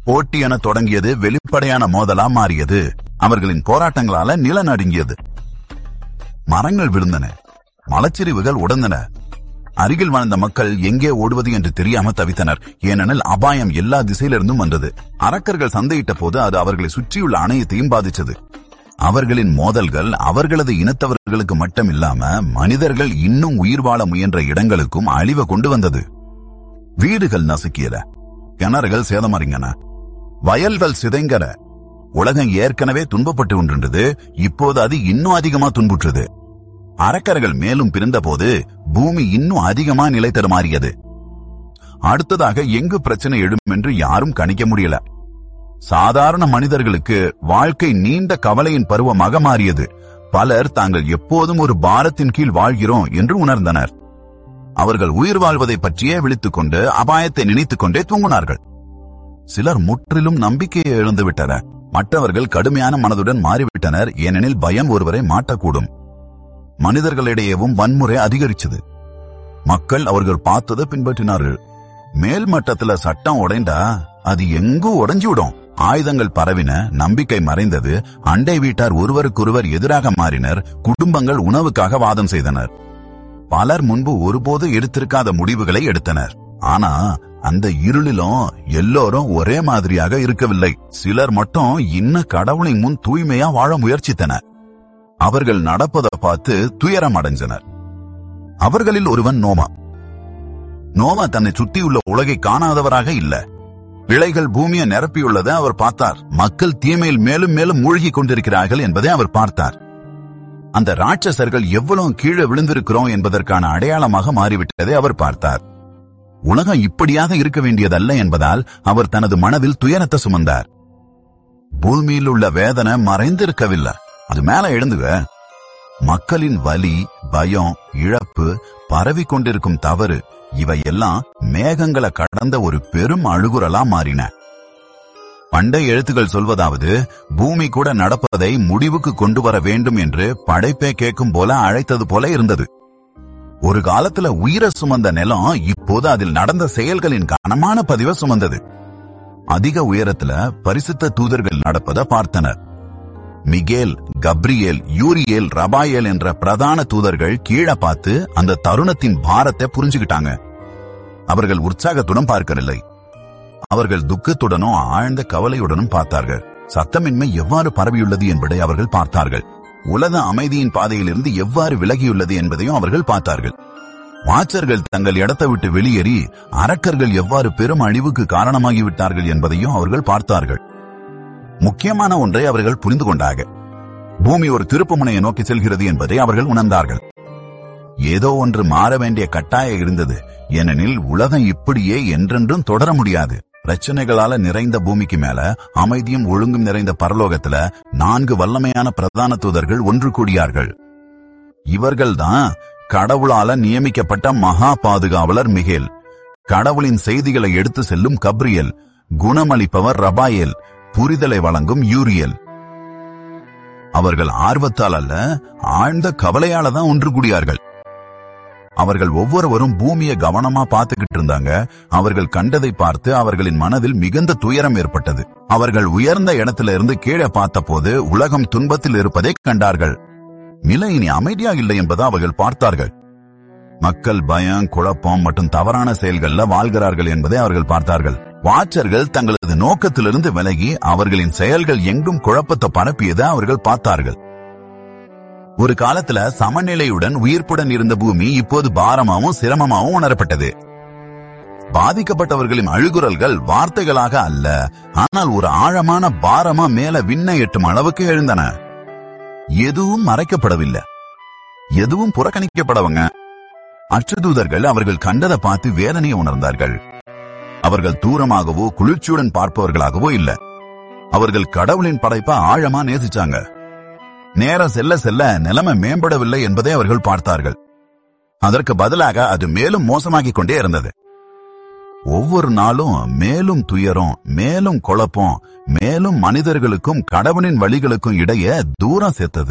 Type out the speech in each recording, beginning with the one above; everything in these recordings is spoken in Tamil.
போட்டி என தொடங்கியது வெளிப்படையான மோதலா மாறியது அவர்களின் போராட்டங்களால நில நடுங்கியது மரங்கள் விழுந்தன மலச்சரிவுகள் உடந்தன அருகில் வாழ்ந்த மக்கள் எங்கே ஓடுவது என்று தெரியாம தவித்தனர் ஏனெனில் அபாயம் எல்லா திசையிலிருந்தும் வந்தது அரக்கர்கள் சந்தையிட்ட போது அது அவர்களை சுற்றியுள்ள அணையத்தையும் பாதிச்சது அவர்களின் மோதல்கள் அவர்களது இனத்தவர்களுக்கு மட்டும் இல்லாம மனிதர்கள் இன்னும் உயிர் வாழ முயன்ற இடங்களுக்கும் அழிவை கொண்டு வந்தது வீடுகள் நசுக்கியல கிணறுகள் சேதமறிங்கன வயல்கள் சிதைங்கன உலகம் ஏற்கனவே துன்பப்பட்டு கொண்டிருந்தது இப்போது அது இன்னும் அதிகமா துன்புற்றது அரக்கர்கள் மேலும் பிரிந்தபோது பூமி இன்னும் அதிகமா நிலை தடுமாறியது அடுத்ததாக எங்கு பிரச்சனை எழும் என்று யாரும் கணிக்க முடியல சாதாரண மனிதர்களுக்கு வாழ்க்கை நீண்ட கவலையின் பருவமாக மாறியது பலர் தாங்கள் எப்போதும் ஒரு பாரத்தின் கீழ் வாழ்கிறோம் என்று உணர்ந்தனர் அவர்கள் உயிர் வாழ்வதை பற்றியே விழித்துக் கொண்டு அபாயத்தை நினைத்துக் கொண்டே தூங்கினார்கள் சிலர் முற்றிலும் நம்பிக்கையை இழந்து விட்டனர் மற்றவர்கள் கடுமையான மனதுடன் மாறிவிட்டனர் ஏனெனில் பயம் ஒருவரை மாட்டக்கூடும் மனிதர்களிடையேவும் வன்முறை அதிகரிச்சது மக்கள் அவர்கள் பார்த்ததை பின்பற்றினார்கள் மேல் மட்டத்துல சட்டம் உடைந்தா அது எங்கும் உடைஞ்சு விடும் ஆயுதங்கள் பரவின நம்பிக்கை மறைந்தது அண்டை வீட்டார் ஒருவருக்கொருவர் எதிராக மாறினர் குடும்பங்கள் உணவுக்காக வாதம் செய்தனர் பலர் முன்பு ஒருபோது எடுத்திருக்காத முடிவுகளை எடுத்தனர் ஆனா அந்த இருளிலும் எல்லோரும் ஒரே மாதிரியாக இருக்கவில்லை சிலர் மட்டும் இன்னும் கடவுளின் முன் தூய்மையா வாழ முயற்சித்தனர் அவர்கள் நடப்பதை பார்த்து துயரம் அடைஞ்சனர் அவர்களில் ஒருவன் நோமா நோமா தன்னை சுற்றியுள்ள உலகை காணாதவராக இல்ல விளைகள் பூமியை நிரப்பியுள்ளதை அவர் பார்த்தார் மக்கள் தீமையில் மேலும் மேலும் மூழ்கி கொண்டிருக்கிறார்கள் என்பதை அவர் பார்த்தார் அந்த ராட்சசர்கள் எவ்வளவு கீழே விழுந்திருக்கிறோம் என்பதற்கான அடையாளமாக மாறிவிட்டதை அவர் பார்த்தார் உலகம் இப்படியாக இருக்க வேண்டியதல்ல என்பதால் அவர் தனது மனதில் துயரத்தை சுமந்தார் பூமியில் உள்ள வேதனை மறைந்திருக்கவில்லை அது மேல எழுந்துக மக்களின் வலி பயம் இழப்பு பரவி கொண்டிருக்கும் தவறு இவையெல்லாம் மேகங்களை கடந்த ஒரு பெரும் அழுகுரலா மாறின பண்டைய எழுத்துக்கள் சொல்வதாவது பூமி கூட நடப்பதை முடிவுக்கு கொண்டு வர வேண்டும் என்று படைப்பே கேட்கும் போல அழைத்தது போல இருந்தது ஒரு காலத்துல உயிரை சுமந்த நிலம் இப்போது அதில் நடந்த செயல்களின் கனமான பதிவை சுமந்தது அதிக உயரத்துல பரிசுத்த தூதர்கள் நடப்பதை பார்த்தனர் மிகேல் கப்ரியேல் யூரியேல் ரபாயேல் என்ற பிரதான தூதர்கள் கீழே பார்த்து அந்த தருணத்தின் பாரத்தை புரிஞ்சுக்கிட்டாங்க அவர்கள் உற்சாகத்துடன் பார்க்கவில்லை அவர்கள் துக்கத்துடனும் ஆழ்ந்த கவலையுடனும் பார்த்தார்கள் சத்தமின்மை எவ்வாறு பரவியுள்ளது என்பதை அவர்கள் பார்த்தார்கள் உலக அமைதியின் பாதையிலிருந்து எவ்வாறு விலகியுள்ளது என்பதையும் அவர்கள் பார்த்தார்கள் வாச்சர்கள் தங்கள் இடத்தை விட்டு வெளியேறி அரக்கர்கள் எவ்வாறு பெரும் அழிவுக்கு காரணமாகிவிட்டார்கள் என்பதையும் அவர்கள் பார்த்தார்கள் முக்கியமான ஒன்றை அவர்கள் புரிந்து கொண்டாங்க பூமி ஒரு திருப்புமுனையை நோக்கி செல்கிறது என்பதை அவர்கள் உணர்ந்தார்கள் ஏதோ ஒன்று மாற வேண்டிய கட்டாயம் இருந்தது ஏனெனில் உலகம் இப்படியே என்றென்றும் தொடர முடியாது பிரச்சனைகளால நிறைந்த பூமிக்கு மேல அமைதியும் ஒழுங்கும் நிறைந்த பரலோகத்துல நான்கு வல்லமையான பிரதான தூதர்கள் ஒன்று கூடியார்கள் இவர்கள்தான் கடவுளால நியமிக்கப்பட்ட மகா பாதுகாவலர் மிகேல் கடவுளின் செய்திகளை எடுத்து செல்லும் கப்ரியல் குணமளிப்பவர் ரபாயேல் புரிதலை வழங்கும் யூரியல் அவர்கள் ஆர்வத்தால் அல்ல ஆழ்ந்த கவலையால தான் ஒன்று கூடியார்கள் அவர்கள் ஒவ்வொருவரும் பூமியை கவனமா பார்த்துக்கிட்டு இருந்தாங்க அவர்கள் கண்டதை பார்த்து அவர்களின் மனதில் மிகுந்த துயரம் ஏற்பட்டது அவர்கள் உயர்ந்த இடத்துல இருந்து கீழே பார்த்தபோது உலகம் துன்பத்தில் இருப்பதை கண்டார்கள் நிலை இனி அமைதியா இல்லை என்பதை அவர்கள் பார்த்தார்கள் மக்கள் பயம் குழப்பம் மற்றும் தவறான செயல்கள்ல வாழ்கிறார்கள் என்பதை அவர்கள் பார்த்தார்கள் வாச்சர்கள் தங்களது நோக்கத்திலிருந்து விலகி அவர்களின் செயல்கள் எங்கும் குழப்பத்தை பரப்பியதை அவர்கள் பார்த்தார்கள் ஒரு காலத்துல சமநிலையுடன் உயிர்ப்புடன் இருந்த பூமி இப்போது பாரமாவும் சிரமமாவும் உணரப்பட்டது பாதிக்கப்பட்டவர்களின் அழுகுரல்கள் வார்த்தைகளாக அல்ல ஆனால் ஒரு ஆழமான பாரமா மேல விண்ணை எட்டும் அளவுக்கு எழுந்தன எதுவும் மறைக்கப்படவில்லை எதுவும் புறக்கணிக்கப்படவங்க அச்சுதூதர்கள் அவர்கள் கண்டதை பார்த்து வேதனையை உணர்ந்தார்கள் அவர்கள் தூரமாகவோ குளிர்ச்சியுடன் பார்ப்பவர்களாகவோ இல்ல அவர்கள் கடவுளின் படைப்பை ஆழமா நேசிச்சாங்க நேரம் செல்ல செல்ல நிலைமை மேம்படவில்லை என்பதை அவர்கள் பார்த்தார்கள் அதற்கு பதிலாக அது மேலும் மோசமாகிக் கொண்டே இருந்தது ஒவ்வொரு நாளும் மேலும் துயரம் மேலும் குழப்பம் மேலும் மனிதர்களுக்கும் கடவுளின் வழிகளுக்கும் இடையே தூரம் சேர்த்தது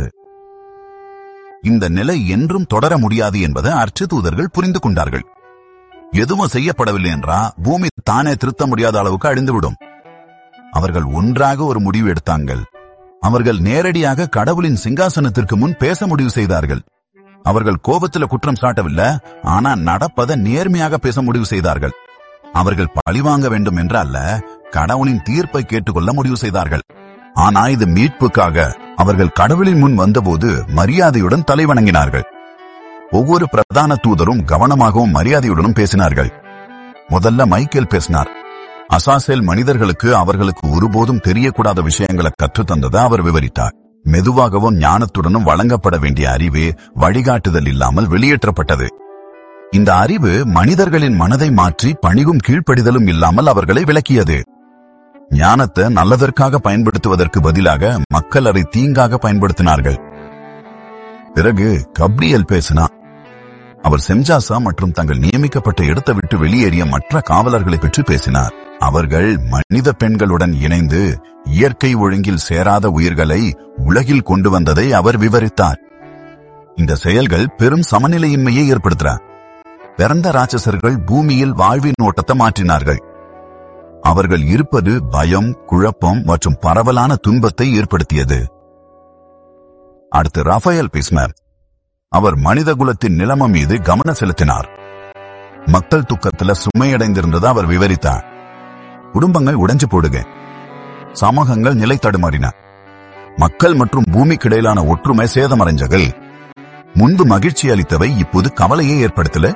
இந்த நிலை என்றும் தொடர முடியாது என்பதை அர்ச்சதூதர்கள் புரிந்து கொண்டார்கள் எதுவும் செய்யப்படவில்லை என்றா பூமி தானே திருத்த முடியாத அளவுக்கு அழிந்துவிடும் அவர்கள் ஒன்றாக ஒரு முடிவு எடுத்தாங்கள் அவர்கள் நேரடியாக கடவுளின் சிங்காசனத்திற்கு முன் பேச முடிவு செய்தார்கள் அவர்கள் கோபத்துல குற்றம் சாட்டவில்லை ஆனா நடப்பதை நேர்மையாக பேச முடிவு செய்தார்கள் அவர்கள் பழிவாங்க வேண்டும் என்று அல்ல கடவுளின் தீர்ப்பை கேட்டுக்கொள்ள முடிவு செய்தார்கள் ஆனா இது மீட்புக்காக அவர்கள் கடவுளின் முன் வந்தபோது மரியாதையுடன் தலைவணங்கினார்கள் ஒவ்வொரு பிரதான தூதரும் கவனமாகவும் மரியாதையுடனும் பேசினார்கள் முதல்ல மைக்கேல் பேசினார் அசாசேல் மனிதர்களுக்கு அவர்களுக்கு ஒருபோதும் தெரியக்கூடாத விஷயங்களை கற்றுத்தந்ததை அவர் விவரித்தார் மெதுவாகவும் ஞானத்துடனும் வழங்கப்பட வேண்டிய அறிவு வழிகாட்டுதல் இல்லாமல் வெளியேற்றப்பட்டது இந்த அறிவு மனிதர்களின் மனதை மாற்றி பணிவும் கீழ்ப்படிதலும் இல்லாமல் அவர்களை விளக்கியது ஞானத்தை நல்லதற்காக பயன்படுத்துவதற்கு பதிலாக மக்கள் அதை தீங்காக பயன்படுத்தினார்கள் பிறகு கப்ரியல் பேசினா அவர் செம்ஜாசா மற்றும் தங்கள் நியமிக்கப்பட்ட இடத்தை விட்டு வெளியேறிய மற்ற காவலர்களை பற்றி பேசினார் அவர்கள் மனித பெண்களுடன் இணைந்து இயற்கை ஒழுங்கில் சேராத உயிர்களை உலகில் கொண்டு வந்ததை அவர் விவரித்தார் இந்த செயல்கள் பெரும் சமநிலையின்மையை ஏற்படுத்துறார் பிறந்த ராட்சசர்கள் பூமியில் வாழ்வின் ஓட்டத்தை மாற்றினார்கள் அவர்கள் இருப்பது பயம் குழப்பம் மற்றும் பரவலான துன்பத்தை ஏற்படுத்தியது அடுத்து ரஃபேல் பிஸ்மர் அவர் மனித குலத்தின் நிலைமை மீது கவனம் செலுத்தினார் மக்கள் துக்கத்துல சுமையடைந்திருந்ததை அவர் விவரித்தார் குடும்பங்கள் உடைஞ்சு போடுக சமூகங்கள் நிலை தடுமாறின மக்கள் மற்றும் பூமிக்கிடையிலான ஒற்றுமை சேதமடைஞ்சகள் முன்பு மகிழ்ச்சி அளித்தவை இப்போது கவலையை ஏற்படுத்தல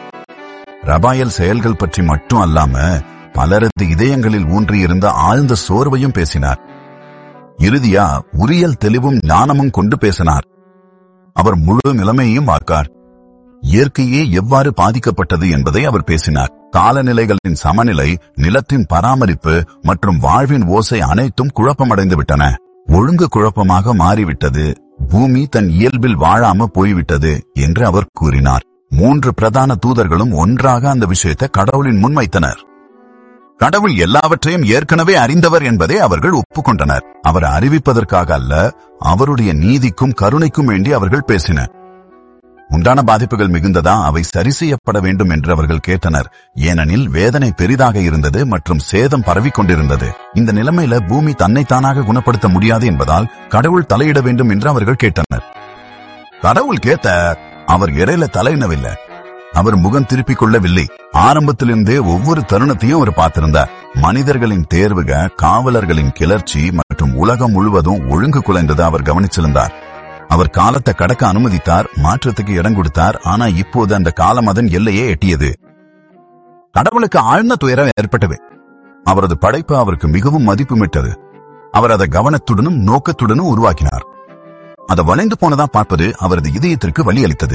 ரபாயல் செயல்கள் பற்றி மட்டும் அல்லாம பலரது இதயங்களில் ஊன்றியிருந்த ஆழ்ந்த சோர்வையும் பேசினார் இறுதியா உரியல் தெளிவும் ஞானமும் கொண்டு பேசினார் அவர் முழு நிலைமையையும் பார்க்கார் இயற்கையே எவ்வாறு பாதிக்கப்பட்டது என்பதை அவர் பேசினார் காலநிலைகளின் சமநிலை நிலத்தின் பராமரிப்பு மற்றும் வாழ்வின் ஓசை அனைத்தும் குழப்பமடைந்து விட்டன ஒழுங்கு குழப்பமாக மாறிவிட்டது பூமி தன் இயல்பில் வாழாம போய்விட்டது என்று அவர் கூறினார் மூன்று பிரதான தூதர்களும் ஒன்றாக அந்த விஷயத்தை கடவுளின் முன்வைத்தனர் கடவுள் எல்லாவற்றையும் ஏற்கனவே அறிந்தவர் என்பதை அவர்கள் ஒப்புக்கொண்டனர் அவர் அறிவிப்பதற்காக அல்ல அவருடைய நீதிக்கும் கருணைக்கும் வேண்டி அவர்கள் பேசினர் உண்டான பாதிப்புகள் மிகுந்ததா அவை சரி செய்யப்பட வேண்டும் என்று அவர்கள் கேட்டனர் ஏனெனில் வேதனை பெரிதாக இருந்தது மற்றும் சேதம் பரவிக் கொண்டிருந்தது இந்த நிலைமையில பூமி தன்னைத்தானாக குணப்படுத்த முடியாது என்பதால் கடவுள் தலையிட வேண்டும் என்று அவர்கள் கேட்டனர் கடவுள் கேட்ட அவர் இறையில தலையிடவில்லை அவர் முகம் திருப்பிக் கொள்ளவில்லை ஆரம்பத்திலிருந்தே ஒவ்வொரு தருணத்தையும் அவர் பார்த்திருந்தார் மனிதர்களின் தேர்வுக காவலர்களின் கிளர்ச்சி மற்றும் உலகம் முழுவதும் ஒழுங்கு குலைந்ததை அவர் கவனிச்சிருந்தார் அவர் காலத்தை கடக்க அனுமதித்தார் மாற்றத்துக்கு இடம் கொடுத்தார் ஆனா இப்போது அந்த காலம் அதன் எல்லையே எட்டியது கடவுளுக்கு ஆழ்ந்த துயரம் ஏற்பட்டது அவரது படைப்பு அவருக்கு மிகவும் மதிப்புமிட்டது அவர் அதை கவனத்துடனும் நோக்கத்துடனும் உருவாக்கினார் அதை வளைந்து போனதா பார்ப்பது அவரது இதயத்திற்கு வழி அளித்தது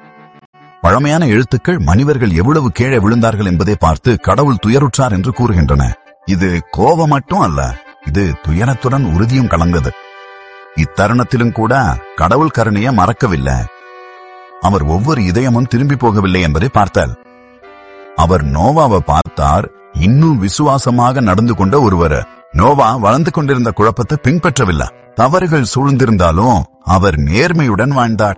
பழமையான எழுத்துக்கள் மனிதர்கள் எவ்வளவு கீழே விழுந்தார்கள் என்பதை பார்த்து கடவுள் துயருற்றார் என்று கூறுகின்றன இது கோபம் மட்டும் அல்ல இது துயரத்துடன் உறுதியும் கலந்தது இத்தருணத்திலும் கூட கடவுள் கருணைய மறக்கவில்லை அவர் ஒவ்வொரு இதயமும் திரும்பி போகவில்லை என்பதை பார்த்தால் அவர் நோவாவை பார்த்தார் இன்னும் விசுவாசமாக நடந்து கொண்ட ஒருவர் நோவா வளர்ந்து கொண்டிருந்த குழப்பத்தை பின்பற்றவில்லை தவறுகள் சூழ்ந்திருந்தாலும் அவர் நேர்மையுடன் வாழ்ந்தார்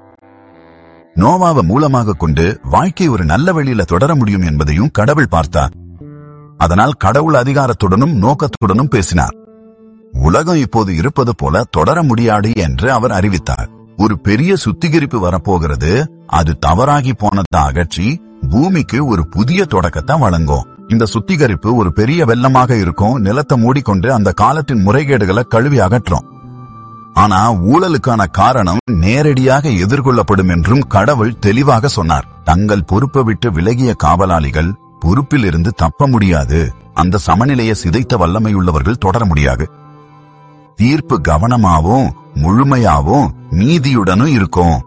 நோவாவை மூலமாக கொண்டு வாழ்க்கை ஒரு நல்ல வழியில தொடர முடியும் என்பதையும் கடவுள் பார்த்தார் அதனால் கடவுள் அதிகாரத்துடனும் நோக்கத்துடனும் பேசினார் உலகம் இப்போது இருப்பது போல தொடர முடியாது என்று அவர் அறிவித்தார் ஒரு பெரிய சுத்திகரிப்பு வரப்போகிறது அது தவறாகி போனதை அகற்றி பூமிக்கு ஒரு புதிய தொடக்கத்தை வழங்கும் இந்த சுத்திகரிப்பு ஒரு பெரிய வெள்ளமாக இருக்கும் நிலத்தை மூடிக்கொண்டு அந்த காலத்தின் முறைகேடுகளை கழுவி அகற்றும் ஆனா ஊழலுக்கான காரணம் நேரடியாக எதிர்கொள்ளப்படும் என்றும் கடவுள் தெளிவாக சொன்னார் தங்கள் பொறுப்பை விட்டு விலகிய காவலாளிகள் பொறுப்பில் இருந்து தப்ப முடியாது அந்த சமநிலையை சிதைத்த வல்லமையுள்ளவர்கள் தொடர முடியாது தீர்ப்பு கவனமாவும் முழுமையாவும் நீதியுடனும் இருக்கும்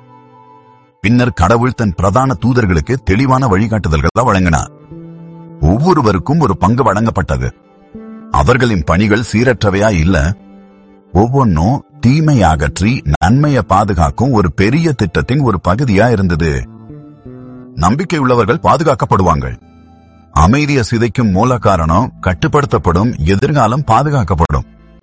பின்னர் கடவுள் தன் பிரதான தூதர்களுக்கு தெளிவான வழிகாட்டுதல்களை வழங்கினார் ஒவ்வொருவருக்கும் ஒரு பங்கு வழங்கப்பட்டது அவர்களின் பணிகள் சீரற்றவையா இல்ல ஒவ்வொன்னும் தீமை அகற்றி நன்மையை பாதுகாக்கும் ஒரு பெரிய திட்டத்தின் ஒரு பகுதியா இருந்தது நம்பிக்கை உள்ளவர்கள் பாதுகாக்கப்படுவாங்க அமைதியை சிதைக்கும் மூல காரணம் கட்டுப்படுத்தப்படும் எதிர்காலம் பாதுகாக்கப்படும்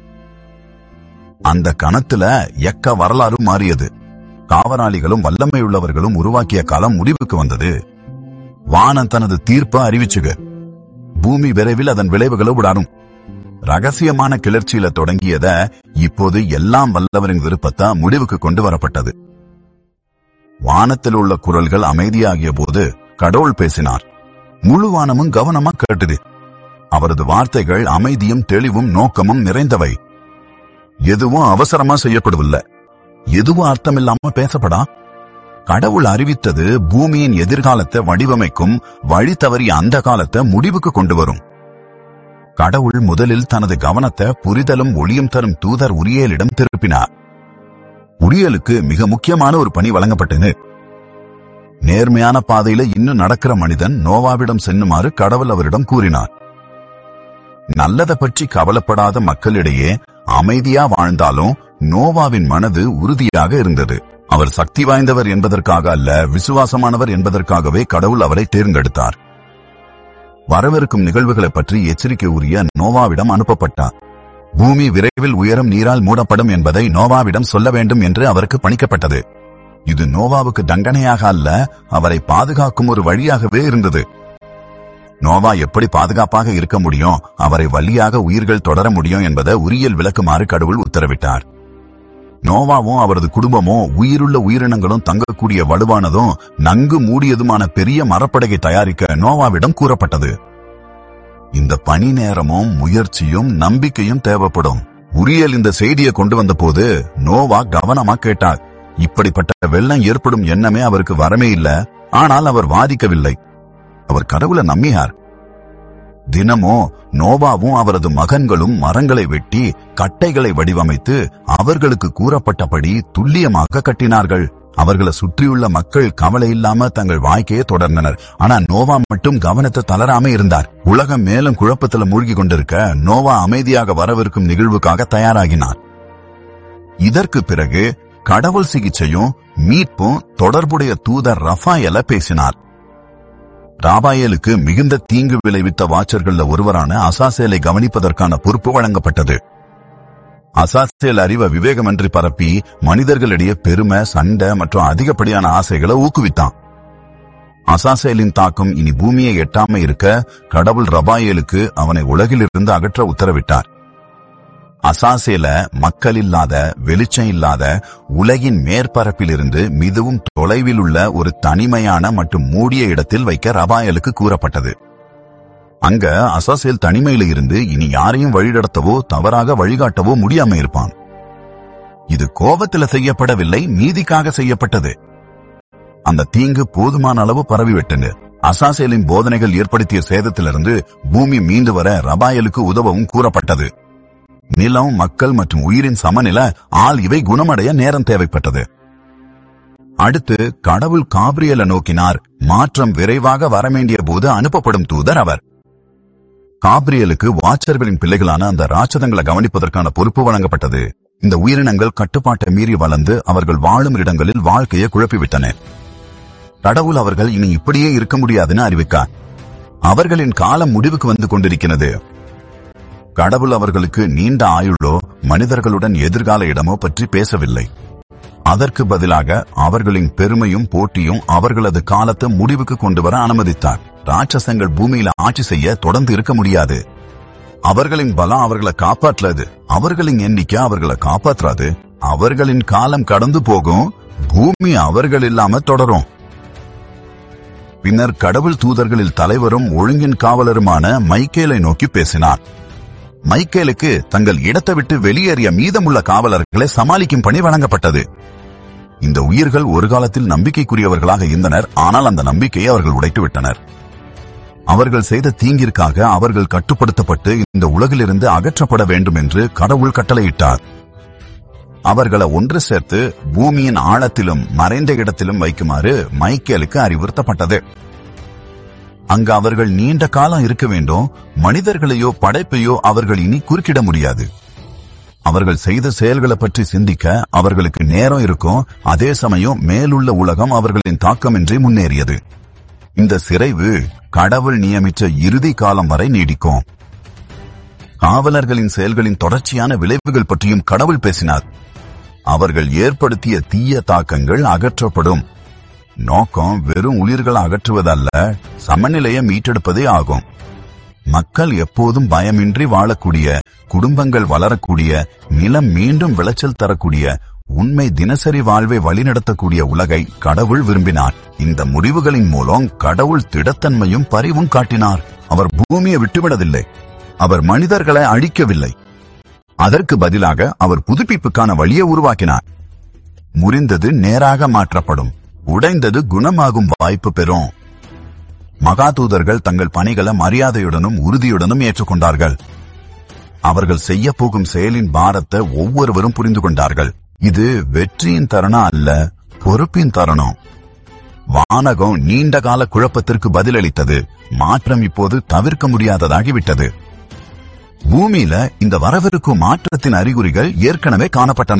அந்த கணத்துல எக்க வரலாறு மாறியது காவலாளிகளும் வல்லமை உள்ளவர்களும் உருவாக்கிய காலம் முடிவுக்கு வந்தது வானம் தனது தீர்ப்பை அறிவிச்சுக பூமி விரைவில் அதன் விளைவுகளை விடாரும் ரகசியமான கிளர்ச்சியில தொடங்கியத இப்போது எல்லாம் வல்லவரின் விருப்பத்தா முடிவுக்கு கொண்டு வரப்பட்டது வானத்தில் உள்ள குரல்கள் அமைதியாகிய போது கடவுள் பேசினார் முழு வானமும் கவனமா கேட்டது அவரது வார்த்தைகள் அமைதியும் தெளிவும் நோக்கமும் நிறைந்தவை எதுவும் அவசரமா செய்யப்படவில்லை எதுவும் அர்த்தமில்லாம பேசப்படா கடவுள் அறிவித்தது பூமியின் எதிர்காலத்தை வடிவமைக்கும் வழி தவறிய அந்த காலத்தை முடிவுக்கு கொண்டு வரும் கடவுள் முதலில் தனது கவனத்தை புரிதலும் ஒளியும் தரும் தூதர் உரியலிடம் திருப்பினார் உரியலுக்கு மிக முக்கியமான ஒரு பணி வழங்கப்பட்டது நேர்மையான பாதையில இன்னும் நடக்கிற மனிதன் நோவாவிடம் சென்னுமாறு கடவுள் அவரிடம் கூறினார் நல்லதை பற்றி கவலைப்படாத மக்களிடையே அமைதியா வாழ்ந்தாலும் நோவாவின் மனது உறுதியாக இருந்தது அவர் சக்தி வாய்ந்தவர் என்பதற்காக அல்ல விசுவாசமானவர் என்பதற்காகவே கடவுள் அவரை தேர்ந்தெடுத்தார் வரவிருக்கும் நிகழ்வுகளை பற்றி எச்சரிக்கை உரிய நோவாவிடம் அனுப்பப்பட்டார் பூமி விரைவில் உயரும் நீரால் மூடப்படும் என்பதை நோவாவிடம் சொல்ல வேண்டும் என்று அவருக்கு பணிக்கப்பட்டது இது நோவாவுக்கு தண்டனையாக அல்ல அவரை பாதுகாக்கும் ஒரு வழியாகவே இருந்தது நோவா எப்படி பாதுகாப்பாக இருக்க முடியும் அவரை வழியாக உயிர்கள் தொடர முடியும் என்பதை உரியல் விளக்குமாறு கடவுள் உத்தரவிட்டார் நோவாவும் அவரது குடும்பமும் உயிருள்ள உயிரினங்களும் தங்கக்கூடிய வலுவானதும் நன்கு மூடியதுமான பெரிய மரப்படகை தயாரிக்க நோவாவிடம் கூறப்பட்டது இந்த பணி நேரமும் முயற்சியும் நம்பிக்கையும் தேவைப்படும் உரியல் இந்த செய்தியை கொண்டு வந்த போது நோவா கவனமா கேட்டார் இப்படிப்பட்ட வெள்ளம் ஏற்படும் எண்ணமே அவருக்கு வரமே இல்ல ஆனால் அவர் வாதிக்கவில்லை அவர் கடவுளை நம்பினார் தினமோ நோவாவும் அவரது மகன்களும் மரங்களை வெட்டி கட்டைகளை வடிவமைத்து அவர்களுக்கு கூறப்பட்டபடி துல்லியமாக கட்டினார்கள் அவர்களை சுற்றியுள்ள மக்கள் கவலை இல்லாம தங்கள் வாழ்க்கையை தொடர்ந்தனர் ஆனா நோவா மட்டும் கவனத்தை தளராம இருந்தார் உலகம் மேலும் குழப்பத்துல மூழ்கி கொண்டிருக்க நோவா அமைதியாக வரவிருக்கும் நிகழ்வுக்காக தயாராகினார் இதற்கு பிறகு கடவுள் சிகிச்சையும் மீட்பும் தொடர்புடைய தூதர் ரஃபாயல பேசினார் ராபாயலுக்கு மிகுந்த தீங்கு விளைவித்த வாச்சர்கள்ல ஒருவரான அசாசேலை கவனிப்பதற்கான பொறுப்பு வழங்கப்பட்டது அசாசேல் அறிவ விவேகமின்றி பரப்பி மனிதர்களிடையே பெருமை சண்டை மற்றும் அதிகப்படியான ஆசைகளை ஊக்குவித்தான் அசாசேலின் தாக்கம் இனி பூமியை எட்டாம இருக்க கடவுள் ரபாயேலுக்கு அவனை உலகிலிருந்து அகற்ற உத்தரவிட்டார் அசாசேல மக்கள் இல்லாத வெளிச்சம் இல்லாத உலகின் மேற்பரப்பிலிருந்து மிகவும் தொலைவில் உள்ள ஒரு தனிமையான மற்றும் மூடிய இடத்தில் வைக்க ரபாயலுக்கு கூறப்பட்டது அங்க அசாசேல் தனிமையில இருந்து இனி யாரையும் வழிநடத்தவோ தவறாக வழிகாட்டவோ முடியாம இருப்பான் இது கோபத்துல செய்யப்படவில்லை நீதிக்காக செய்யப்பட்டது அந்த தீங்கு போதுமான அளவு பரவிவிட்டது அசாசேலின் போதனைகள் ஏற்படுத்திய சேதத்திலிருந்து பூமி மீண்டு வர ரபாயலுக்கு உதவவும் கூறப்பட்டது நிலம் மக்கள் மற்றும் உயிரின் சமநிலை ஆள் இவை குணமடைய நேரம் தேவைப்பட்டது அடுத்து கடவுள் காபிரியல நோக்கினார் மாற்றம் விரைவாக வரவேண்டிய போது அனுப்பப்படும் தூதர் அவர் காபிரியலுக்கு வாச்சர்களின் பிள்ளைகளான அந்த ராட்சதங்களை கவனிப்பதற்கான பொறுப்பு வழங்கப்பட்டது இந்த உயிரினங்கள் கட்டுப்பாட்டை மீறி வளர்ந்து அவர்கள் வாழும் இடங்களில் வாழ்க்கையை குழப்பிவிட்டன கடவுள் அவர்கள் இனி இப்படியே இருக்க முடியாதுன்னு அறிவிக்கார் அவர்களின் காலம் முடிவுக்கு வந்து கொண்டிருக்கிறது கடவுள் அவர்களுக்கு நீண்ட ஆயுளோ மனிதர்களுடன் எதிர்கால இடமோ பற்றி பேசவில்லை அதற்கு பதிலாக அவர்களின் பெருமையும் போட்டியும் அவர்களது காலத்தை முடிவுக்கு கொண்டு வர அனுமதித்தார் ராட்சசங்கள் பூமியில ஆட்சி செய்ய தொடர்ந்து இருக்க முடியாது அவர்களின் பலம் அவர்களை காப்பாற்றாது அவர்களின் எண்ணிக்கை அவர்களை காப்பாற்றாது அவர்களின் காலம் கடந்து போகும் பூமி அவர்கள் இல்லாம தொடரும் பின்னர் கடவுள் தூதர்களில் தலைவரும் ஒழுங்கின் காவலருமான மைக்கேலை நோக்கி பேசினார் மைக்கேலுக்கு தங்கள் இடத்தை விட்டு வெளியேறிய மீதமுள்ள காவலர்களை சமாளிக்கும் பணி வழங்கப்பட்டது இந்த உயிர்கள் ஒரு காலத்தில் நம்பிக்கைக்குரியவர்களாக இருந்தனர் ஆனால் அந்த நம்பிக்கையை அவர்கள் உடைத்து விட்டனர் அவர்கள் செய்த தீங்கிற்காக அவர்கள் கட்டுப்படுத்தப்பட்டு இந்த உலகிலிருந்து அகற்றப்பட வேண்டும் என்று கடவுள் கட்டளையிட்டார் அவர்களை ஒன்று சேர்த்து பூமியின் ஆழத்திலும் மறைந்த இடத்திலும் வைக்குமாறு மைக்கேலுக்கு அறிவுறுத்தப்பட்டது அங்கு அவர்கள் நீண்ட காலம் இருக்க வேண்டும் மனிதர்களையோ படைப்பையோ அவர்கள் இனி குறுக்கிட முடியாது அவர்கள் செய்த செயல்களை பற்றி சிந்திக்க அவர்களுக்கு நேரம் இருக்கும் அதே சமயம் மேலுள்ள உலகம் அவர்களின் தாக்கமின்றி முன்னேறியது இந்த சிறைவு கடவுள் நியமித்த இறுதி காலம் வரை நீடிக்கும் காவலர்களின் செயல்களின் தொடர்ச்சியான விளைவுகள் பற்றியும் கடவுள் பேசினார் அவர்கள் ஏற்படுத்திய தீய தாக்கங்கள் அகற்றப்படும் நோக்கம் வெறும் உயிர்களை அகற்றுவதல்ல சமநிலையை மீட்டெடுப்பதே ஆகும் மக்கள் எப்போதும் பயமின்றி வாழக்கூடிய குடும்பங்கள் வளரக்கூடிய நிலம் மீண்டும் விளைச்சல் தரக்கூடிய உண்மை தினசரி வாழ்வை வழிநடத்தக்கூடிய உலகை கடவுள் விரும்பினார் இந்த முடிவுகளின் மூலம் கடவுள் திடத்தன்மையும் பரிவும் காட்டினார் அவர் பூமியை விட்டுவிடவில்லை அவர் மனிதர்களை அழிக்கவில்லை அதற்கு பதிலாக அவர் புதுப்பிப்புக்கான வழியை உருவாக்கினார் முறிந்தது நேராக மாற்றப்படும் உடைந்தது குணமாகும் வாய்ப்பு பெறும் மகாதூதர்கள் தங்கள் பணிகளை மரியாதையுடனும் உறுதியுடனும் ஏற்றுக்கொண்டார்கள் அவர்கள் செய்ய போகும் செயலின் பாரத்தை ஒவ்வொருவரும் புரிந்து கொண்டார்கள் இது வெற்றியின் தருணம் அல்ல பொறுப்பின் தருணம் வானகம் நீண்ட கால குழப்பத்திற்கு பதிலளித்தது மாற்றம் இப்போது தவிர்க்க முடியாததாகிவிட்டது பூமியில இந்த வரவிருக்கும் மாற்றத்தின் அறிகுறிகள் ஏற்கனவே காணப்பட்டன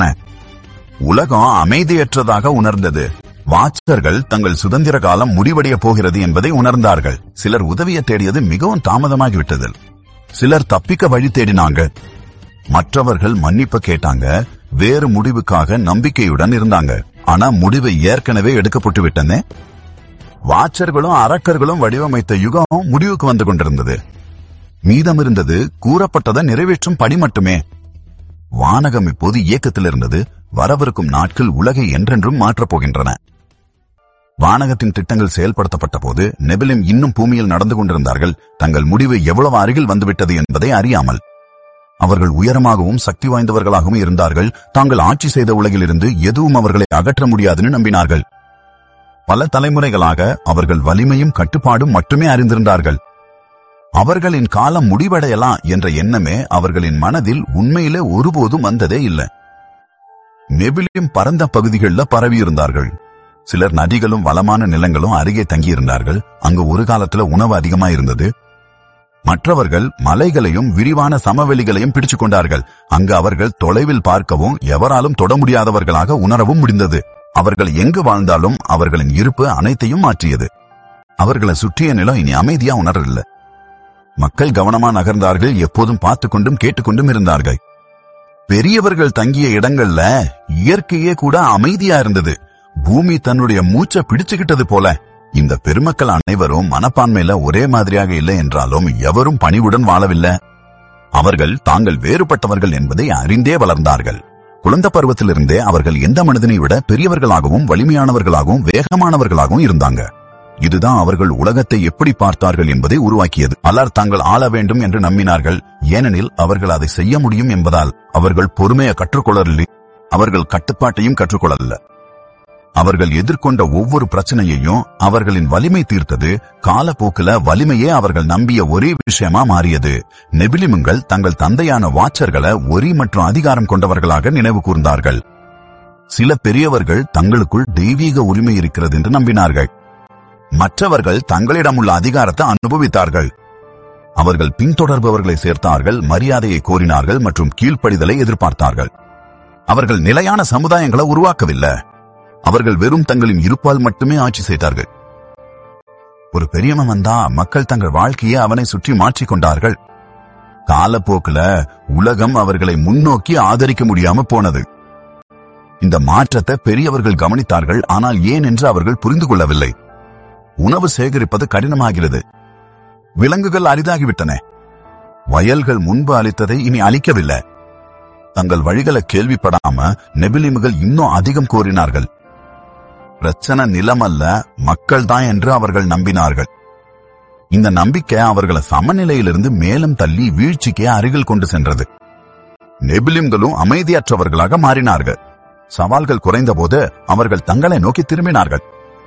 உலகம் அமைதியற்றதாக உணர்ந்தது வாட்சர்கள் தங்கள் சுதந்திர காலம் முடிவடைய போகிறது என்பதை உணர்ந்தார்கள் சிலர் உதவியை தேடியது மிகவும் தாமதமாகிவிட்டது சிலர் தப்பிக்க வழி தேடினாங்க மற்றவர்கள் மன்னிப்பு கேட்டாங்க வேறு முடிவுக்காக நம்பிக்கையுடன் இருந்தாங்க ஆனா முடிவு ஏற்கனவே எடுக்கப்பட்டு விட்டனே வாட்சர்களும் அரக்கர்களும் வடிவமைத்த யுகம் முடிவுக்கு வந்து கொண்டிருந்தது மீதம் இருந்தது கூறப்பட்டதை நிறைவேற்றும் படி மட்டுமே வானகம் இப்போது இயக்கத்தில் இருந்தது வரவிருக்கும் நாட்கள் உலகை என்றென்றும் மாற்றப் போகின்றன வானகத்தின் திட்டங்கள் செயல்படுத்தப்பட்ட போது நெபிலிம் இன்னும் பூமியில் நடந்து கொண்டிருந்தார்கள் தங்கள் முடிவு எவ்வளவு அருகில் வந்துவிட்டது என்பதை அறியாமல் அவர்கள் உயரமாகவும் சக்தி வாய்ந்தவர்களாகவும் இருந்தார்கள் தாங்கள் ஆட்சி செய்த உலகிலிருந்து எதுவும் அவர்களை அகற்ற முடியாதுன்னு நம்பினார்கள் பல தலைமுறைகளாக அவர்கள் வலிமையும் கட்டுப்பாடும் மட்டுமே அறிந்திருந்தார்கள் அவர்களின் காலம் முடிவடையலாம் என்ற எண்ணமே அவர்களின் மனதில் உண்மையிலே ஒருபோதும் வந்ததே இல்லை நெபிலியும் பரந்த பகுதிகளில் பரவியிருந்தார்கள் சிலர் நதிகளும் வளமான நிலங்களும் அருகே தங்கியிருந்தார்கள் அங்கு ஒரு காலத்துல உணவு அதிகமா இருந்தது மற்றவர்கள் மலைகளையும் விரிவான சமவெளிகளையும் பிடிச்சுக் கொண்டார்கள் அங்கு அவர்கள் தொலைவில் பார்க்கவும் எவராலும் தொட முடியாதவர்களாக உணரவும் முடிந்தது அவர்கள் எங்கு வாழ்ந்தாலும் அவர்களின் இருப்பு அனைத்தையும் மாற்றியது அவர்களை சுற்றிய நிலம் இனி அமைதியா உணரவில்லை மக்கள் கவனமா நகர்ந்தார்கள் எப்போதும் பார்த்து கொண்டும் கேட்டுக்கொண்டும் இருந்தார்கள் பெரியவர்கள் தங்கிய இடங்கள்ல இயற்கையே கூட அமைதியா இருந்தது பூமி தன்னுடைய மூச்சை பிடிச்சுக்கிட்டது போல இந்த பெருமக்கள் அனைவரும் மனப்பான்மையில ஒரே மாதிரியாக இல்லை என்றாலும் எவரும் பணிவுடன் வாழவில்லை அவர்கள் தாங்கள் வேறுபட்டவர்கள் என்பதை அறிந்தே வளர்ந்தார்கள் குழந்தை பருவத்திலிருந்தே அவர்கள் எந்த மனிதனை விட பெரியவர்களாகவும் வலிமையானவர்களாகவும் வேகமானவர்களாகவும் இருந்தாங்க இதுதான் அவர்கள் உலகத்தை எப்படி பார்த்தார்கள் என்பதை உருவாக்கியது பலர் தாங்கள் ஆள வேண்டும் என்று நம்பினார்கள் ஏனெனில் அவர்கள் அதை செய்ய முடியும் என்பதால் அவர்கள் பொறுமையை கற்றுக்கொள்ளவில்லை அவர்கள் கட்டுப்பாட்டையும் கற்றுக்கொள்ளல அவர்கள் எதிர்கொண்ட ஒவ்வொரு பிரச்சனையையும் அவர்களின் வலிமை தீர்த்தது காலப்போக்கில வலிமையே அவர்கள் நம்பிய ஒரே விஷயமா மாறியது நெபிலிமுங்கள் தங்கள் தந்தையான வாட்சர்களை ஒரி மற்றும் அதிகாரம் கொண்டவர்களாக நினைவு கூர்ந்தார்கள் சில பெரியவர்கள் தங்களுக்குள் தெய்வீக உரிமை இருக்கிறது என்று நம்பினார்கள் மற்றவர்கள் தங்களிடம் உள்ள அதிகாரத்தை அனுபவித்தார்கள் அவர்கள் பின்தொடர்பவர்களை சேர்த்தார்கள் மரியாதையை கோரினார்கள் மற்றும் கீழ்ப்படிதலை எதிர்பார்த்தார்கள் அவர்கள் நிலையான சமுதாயங்களை உருவாக்கவில்லை அவர்கள் வெறும் தங்களின் இருப்பால் மட்டுமே ஆட்சி செய்தார்கள் ஒரு பெரியவன் வந்தா மக்கள் தங்கள் வாழ்க்கையை அவனை சுற்றி மாற்றிக் கொண்டார்கள் காலப்போக்குல உலகம் அவர்களை முன்னோக்கி ஆதரிக்க முடியாம போனது இந்த மாற்றத்தை பெரியவர்கள் கவனித்தார்கள் ஆனால் ஏன் என்று அவர்கள் புரிந்து கொள்ளவில்லை உணவு சேகரிப்பது கடினமாகிறது விலங்குகள் அரிதாகிவிட்டன வயல்கள் முன்பு அளித்ததை இனி அளிக்கவில்லை தங்கள் வழிகளை கேள்விப்படாம நெபிலிமுகள் இன்னும் அதிகம் கோரினார்கள் பிரச்சனை நிலம் அல்ல மக்கள் தான் என்று அவர்கள் நம்பினார்கள் இந்த நம்பிக்கை அவர்களை சமநிலையிலிருந்து மேலும் தள்ளி வீழ்ச்சிக்கு அருகில் கொண்டு சென்றது நெபிலிம்களும் அமைதியற்றவர்களாக மாறினார்கள் சவால்கள் குறைந்தபோது அவர்கள் தங்களை நோக்கி திரும்பினார்கள்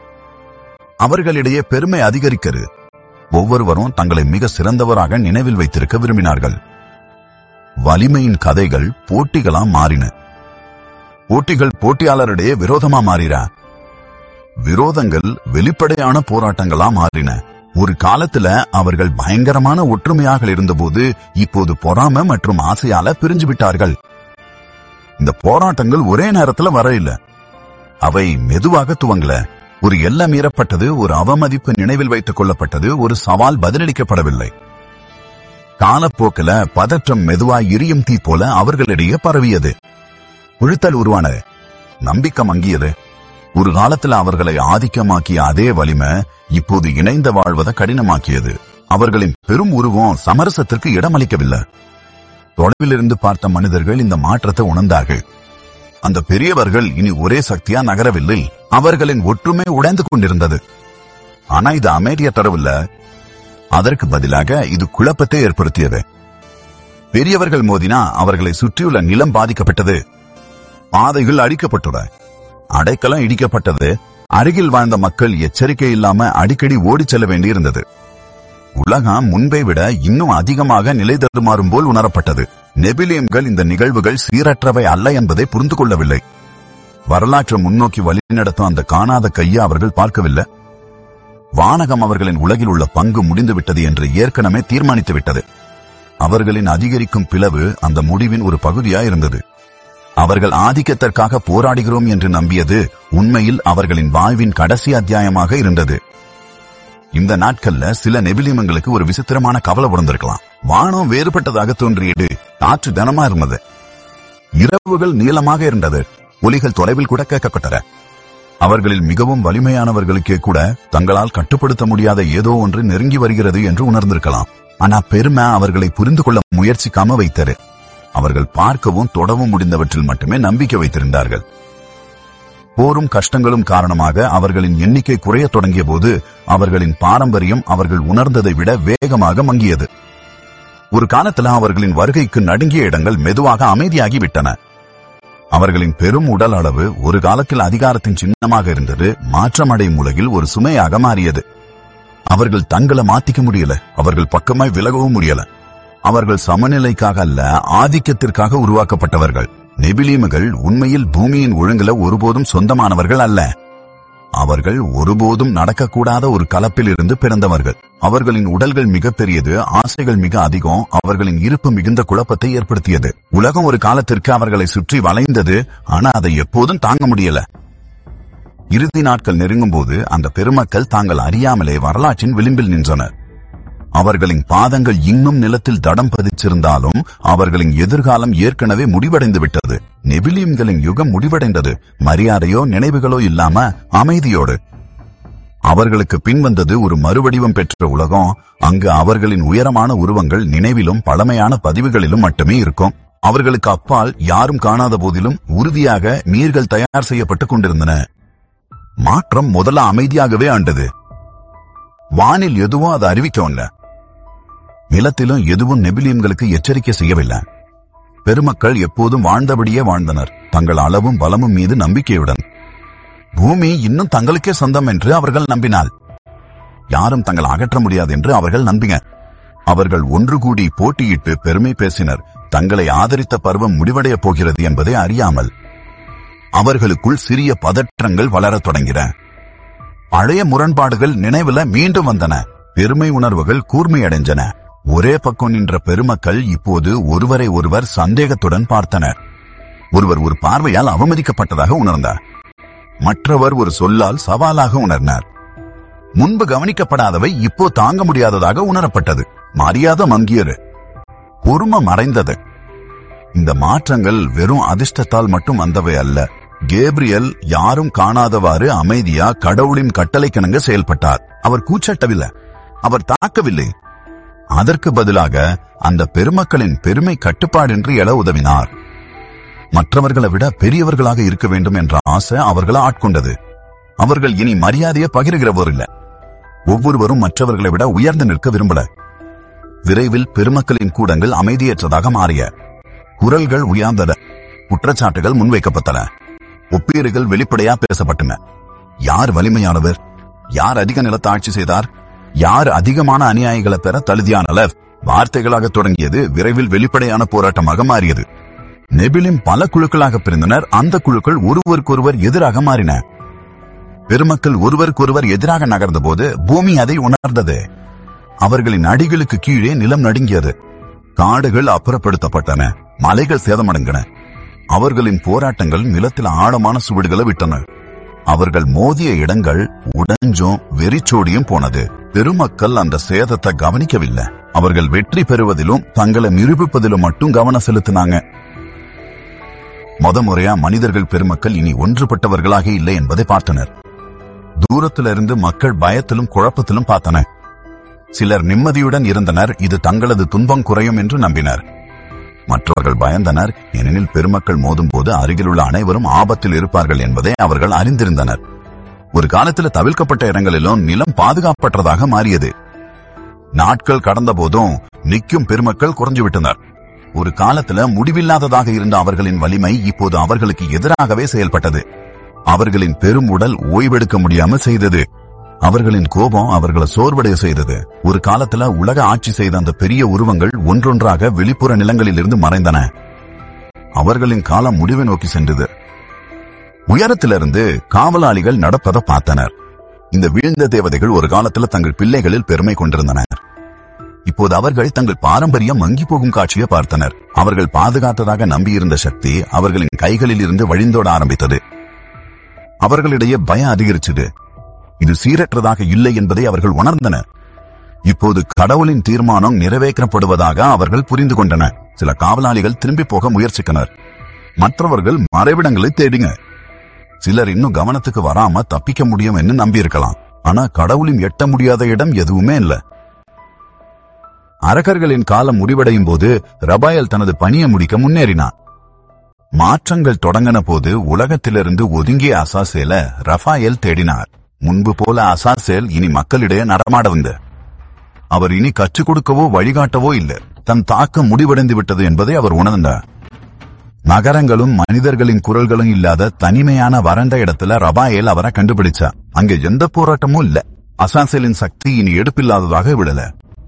அவர்களிடையே பெருமை அதிகரிக்கிறது ஒவ்வொருவரும் தங்களை மிக சிறந்தவராக நினைவில் வைத்திருக்க விரும்பினார்கள் வலிமையின் கதைகள் போட்டிகளா மாறின போட்டிகள் போட்டியாளரிடையே விரோதமா மாறின விரோதங்கள் வெளிப்படையான போராட்டங்களா மாறின ஒரு காலத்துல அவர்கள் பயங்கரமான ஒற்றுமையாக இருந்தபோது இப்போது பொறாம மற்றும் ஆசையால பிரிஞ்சு விட்டார்கள் இந்த போராட்டங்கள் ஒரே நேரத்துல வர இல்ல அவை மெதுவாக துவங்கல ஒரு எல்லை மீறப்பட்டது ஒரு அவமதிப்பு நினைவில் வைத்துக் கொள்ளப்பட்டது ஒரு சவால் பதிலளிக்கப்படவில்லை காலப்போக்கில பதற்றம் மெதுவாய் எரியும் தீ போல அவர்களிடையே பரவியது உழுத்தல் உருவானது நம்பிக்கை மங்கியது ஒரு காலத்துல அவர்களை ஆதிக்கமாக்கிய அதே வலிமை இப்போது இணைந்த வாழ்வதை கடினமாக்கியது அவர்களின் பெரும் உருவம் சமரசத்திற்கு இடமளிக்கவில்லை தொலைவிலிருந்து பார்த்த மனிதர்கள் இந்த மாற்றத்தை உணர்ந்தார்கள் அந்த பெரியவர்கள் இனி ஒரே சக்தியா நகரவில்லை அவர்களின் ஒற்றுமை உடைந்து கொண்டிருந்தது ஆனா இது அமைதிய தரவில்ல அதற்கு பதிலாக இது குழப்பத்தை ஏற்படுத்தியது பெரியவர்கள் மோதினா அவர்களை சுற்றியுள்ள நிலம் பாதிக்கப்பட்டது பாதைகள் அடிக்கப்பட்டன அடைக்கலம் இடிக்கப்பட்டது அருகில் வாழ்ந்த மக்கள் எச்சரிக்கை இல்லாம அடிக்கடி ஓடிச் செல்ல வேண்டியிருந்தது உலகம் முன்பை விட இன்னும் அதிகமாக நிலை தடுமாறும் போல் உணரப்பட்டது நெபிலியம்கள் இந்த நிகழ்வுகள் சீரற்றவை அல்ல என்பதை புரிந்து கொள்ளவில்லை வரலாற்றை முன்னோக்கி வழிநடத்தும் அந்த காணாத கையை அவர்கள் பார்க்கவில்லை வானகம் அவர்களின் உலகில் உள்ள பங்கு முடிந்துவிட்டது என்று ஏற்கனவே தீர்மானித்து விட்டது அவர்களின் அதிகரிக்கும் பிளவு அந்த முடிவின் ஒரு பகுதியா இருந்தது அவர்கள் ஆதிக்கத்திற்காக போராடுகிறோம் என்று நம்பியது உண்மையில் அவர்களின் வாழ்வின் கடைசி அத்தியாயமாக இருந்தது இந்த நாட்கள்ல சில நெபிலிமங்களுக்கு ஒரு விசித்திரமான கவலை உணர்ந்திருக்கலாம் வானம் வேறுபட்டதாக தோன்றியது காற்று கனமா இருந்தது இரவுகள் நீளமாக இருந்தது ஒலிகள் தொலைவில் கூட கேட்கப்பட்டன அவர்களில் மிகவும் வலிமையானவர்களுக்கே கூட தங்களால் கட்டுப்படுத்த முடியாத ஏதோ ஒன்று நெருங்கி வருகிறது என்று உணர்ந்திருக்கலாம் ஆனா பெருமை அவர்களை புரிந்து கொள்ள முயற்சிக்காம வைத்தது அவர்கள் பார்க்கவும் தொடவும் முடிந்தவற்றில் மட்டுமே நம்பிக்கை வைத்திருந்தார்கள் போரும் கஷ்டங்களும் காரணமாக அவர்களின் எண்ணிக்கை குறையத் தொடங்கிய போது அவர்களின் பாரம்பரியம் அவர்கள் உணர்ந்ததை விட வேகமாக மங்கியது ஒரு காலத்துல அவர்களின் வருகைக்கு நடுங்கிய இடங்கள் மெதுவாக அமைதியாகி விட்டன அவர்களின் பெரும் உடல் அளவு ஒரு காலத்தில் அதிகாரத்தின் சின்னமாக இருந்தது மாற்றமடையும் உலகில் ஒரு சுமையாக மாறியது அவர்கள் தங்களை மாத்திக்க முடியல அவர்கள் பக்கமாய் விலகவும் முடியல அவர்கள் சமநிலைக்காக அல்ல ஆதிக்கத்திற்காக உருவாக்கப்பட்டவர்கள் நெபிலீமுகள் உண்மையில் பூமியின் ஒழுங்குல ஒருபோதும் சொந்தமானவர்கள் அல்ல அவர்கள் ஒருபோதும் நடக்கக்கூடாத ஒரு கலப்பில் இருந்து பிறந்தவர்கள் அவர்களின் உடல்கள் மிக பெரியது ஆசைகள் மிக அதிகம் அவர்களின் இருப்பு மிகுந்த குழப்பத்தை ஏற்படுத்தியது உலகம் ஒரு காலத்திற்கு அவர்களை சுற்றி வளைந்தது ஆனா அதை எப்போதும் தாங்க முடியல இறுதி நாட்கள் நெருங்கும் போது அந்த பெருமக்கள் தாங்கள் அறியாமலே வரலாற்றின் விளிம்பில் நின்றனர் அவர்களின் பாதங்கள் இன்னும் நிலத்தில் தடம் பதிச்சிருந்தாலும் அவர்களின் எதிர்காலம் ஏற்கனவே முடிவடைந்து விட்டது நெபிலியம்களின் யுகம் முடிவடைந்தது மரியாதையோ நினைவுகளோ இல்லாம அமைதியோடு அவர்களுக்கு பின்வந்தது ஒரு மறுவடிவம் பெற்ற உலகம் அங்கு அவர்களின் உயரமான உருவங்கள் நினைவிலும் பழமையான பதிவுகளிலும் மட்டுமே இருக்கும் அவர்களுக்கு அப்பால் யாரும் காணாத போதிலும் உறுதியாக நீர்கள் தயார் செய்யப்பட்டுக் கொண்டிருந்தன மாற்றம் முதல்ல அமைதியாகவே ஆண்டது வானில் எதுவும் அதை அறிவிக்கவில்லை நிலத்திலும் எதுவும் நெபிலியம்களுக்கு எச்சரிக்கை செய்யவில்லை பெருமக்கள் எப்போதும் வாழ்ந்தபடியே வாழ்ந்தனர் தங்கள் அளவும் பலமும் மீது நம்பிக்கையுடன் பூமி இன்னும் தங்களுக்கே சொந்தம் என்று அவர்கள் நம்பினால் யாரும் தங்களை அகற்ற முடியாது என்று அவர்கள் நம்பின அவர்கள் ஒன்று கூடி போட்டியிட்டு பெருமை பேசினர் தங்களை ஆதரித்த பருவம் முடிவடையப் போகிறது என்பதை அறியாமல் அவர்களுக்குள் சிறிய பதற்றங்கள் வளரத் தொடங்கின பழைய முரண்பாடுகள் நினைவுல மீண்டும் வந்தன பெருமை உணர்வுகள் கூர்மையடைஞ்சன ஒரே பக்கம் நின்ற பெருமக்கள் இப்போது ஒருவரை ஒருவர் சந்தேகத்துடன் பார்த்தனர் ஒருவர் ஒரு பார்வையால் அவமதிக்கப்பட்டதாக உணர்ந்தார் மற்றவர் ஒரு சொல்லால் சவாலாக உணர்ந்தார் முன்பு கவனிக்கப்படாதவை இப்போ தாங்க முடியாததாக உணரப்பட்டது மரியாதை மங்கியது பொறுமை மறைந்தது இந்த மாற்றங்கள் வெறும் அதிர்ஷ்டத்தால் மட்டும் வந்தவை அல்ல கேப்ரியல் யாரும் காணாதவாறு அமைதியா கடவுளின் கட்டளைக்கிணங்க செயல்பட்டார் அவர் கூச்சட்டவில்லை அவர் தாக்கவில்லை அதற்கு பதிலாக அந்த பெருமக்களின் பெருமை கட்டுப்பாடின்றி எழ உதவினார் மற்றவர்களை விட பெரியவர்களாக இருக்க வேண்டும் என்ற ஆசை அவர்களை ஆட்கொண்டது அவர்கள் இனி மரியாதையை பகிர்கிறவர் இல்ல ஒவ்வொருவரும் மற்றவர்களை விட உயர்ந்து நிற்க விரும்பல விரைவில் பெருமக்களின் கூடங்கள் அமைதியற்றதாக மாறிய குரல்கள் உயர்ந்தன குற்றச்சாட்டுகள் முன்வைக்கப்பட்டன ஒப்பீடுகள் வெளிப்படையா பேசப்பட்டன யார் வலிமையானவர் யார் அதிக நிலத்தை ஆட்சி செய்தார் யார் அதிகமான அநியாயங்களை பெற தழுதியானவர் வார்த்தைகளாக தொடங்கியது விரைவில் வெளிப்படையான போராட்டமாக மாறியது நெபிலிம் பல குழுக்களாக பிரிந்தனர் அந்த குழுக்கள் ஒருவருக்கொருவர் எதிராக மாறின பெருமக்கள் ஒருவருக்கொருவர் எதிராக நகர்ந்தபோது பூமி அதை உணர்ந்தது அவர்களின் அடிகளுக்கு கீழே நிலம் நடுங்கியது காடுகள் அப்புறப்படுத்தப்பட்டன மலைகள் சேதமடைந்தன அவர்களின் போராட்டங்கள் நிலத்தில் ஆழமான சுவடுகளை விட்டன அவர்கள் மோதிய இடங்கள் உடஞ்சும் வெறிச்சோடியும் போனது பெருமக்கள் அந்த சேதத்தை கவனிக்கவில்லை அவர்கள் வெற்றி பெறுவதிலும் தங்களை நிரூபிப்பதிலும் மட்டும் கவனம் செலுத்தினாங்க முத முறையா மனிதர்கள் பெருமக்கள் இனி ஒன்றுபட்டவர்களாக இல்லை என்பதை பார்த்தனர் தூரத்திலிருந்து மக்கள் பயத்திலும் குழப்பத்திலும் பார்த்தனர் சிலர் நிம்மதியுடன் இருந்தனர் இது தங்களது துன்பம் குறையும் என்று நம்பினர் மற்றவர்கள் பயந்தனர் ஏனெனில் பெருமக்கள் மோதும்போது அருகிலுள்ள அனைவரும் ஆபத்தில் இருப்பார்கள் என்பதை அவர்கள் அறிந்திருந்தனர் ஒரு காலத்தில் தவிர்க்கப்பட்ட இடங்களிலும் நிலம் பாதுகாப்பற்றதாக மாறியது நாட்கள் கடந்த போதும் நிற்கும் பெருமக்கள் குறைஞ்சு விட்டனர் ஒரு காலத்துல முடிவில்லாததாக இருந்த அவர்களின் வலிமை இப்போது அவர்களுக்கு எதிராகவே செயல்பட்டது அவர்களின் பெரும் உடல் ஓய்வெடுக்க முடியாம செய்தது அவர்களின் கோபம் அவர்களை சோர்வடைய செய்தது ஒரு காலத்துல உலக ஆட்சி செய்த அந்த பெரிய உருவங்கள் ஒன்றொன்றாக வெளிப்புற நிலங்களிலிருந்து மறைந்தன அவர்களின் காலம் முடிவை நோக்கி சென்றது உயரத்திலிருந்து காவலாளிகள் நடப்பதை பார்த்தனர் இந்த வீழ்ந்த தேவதைகள் ஒரு காலத்துல தங்கள் பிள்ளைகளில் பெருமை கொண்டிருந்தனர் இப்போது அவர்கள் தங்கள் பாரம்பரியம் மங்கி போகும் காட்சியை பார்த்தனர் அவர்கள் பாதுகாத்ததாக நம்பியிருந்த சக்தி அவர்களின் கைகளில் இருந்து வழிந்தோட ஆரம்பித்தது அவர்களிடையே பயம் அதிகரிச்சது இது சீரற்றதாக இல்லை என்பதை அவர்கள் உணர்ந்தனர் இப்போது கடவுளின் தீர்மானம் நிறைவேற்றப்படுவதாக அவர்கள் புரிந்து கொண்டனர் சில காவலாளிகள் திரும்பி போக முயற்சித்தனர் மற்றவர்கள் மறைவிடங்களை தேடிங்க சிலர் இன்னும் கவனத்துக்கு வராம தப்பிக்க முடியும் என்று நம்பியிருக்கலாம் ஆனா கடவுளின் எட்ட முடியாத இடம் எதுவுமே இல்ல அரக்கர்களின் காலம் முடிவடையும் போது ரபாயல் தனது பணியை முடிக்க முன்னேறினார் மாற்றங்கள் தொடங்கின போது உலகத்திலிருந்து ஒதுங்கிய அசாசேல ரஃபாயல் தேடினார் முன்பு போல அசாசேல் இனி மக்களிடையே நடமாட வந்த அவர் இனி கற்றுக் கொடுக்கவோ வழிகாட்டவோ இல்லை தன் தாக்கம் முடிவடைந்து விட்டது என்பதை அவர் உணர்ந்தார் நகரங்களும் மனிதர்களின் குரல்களும் இல்லாத தனிமையான வறண்ட இடத்துல ரபாயேல் அவரை கண்டுபிடிச்சா அங்க எந்த போராட்டமும் இல்ல அசாசேலின் சக்தி இனி எடுப்பில்லாததாக விடல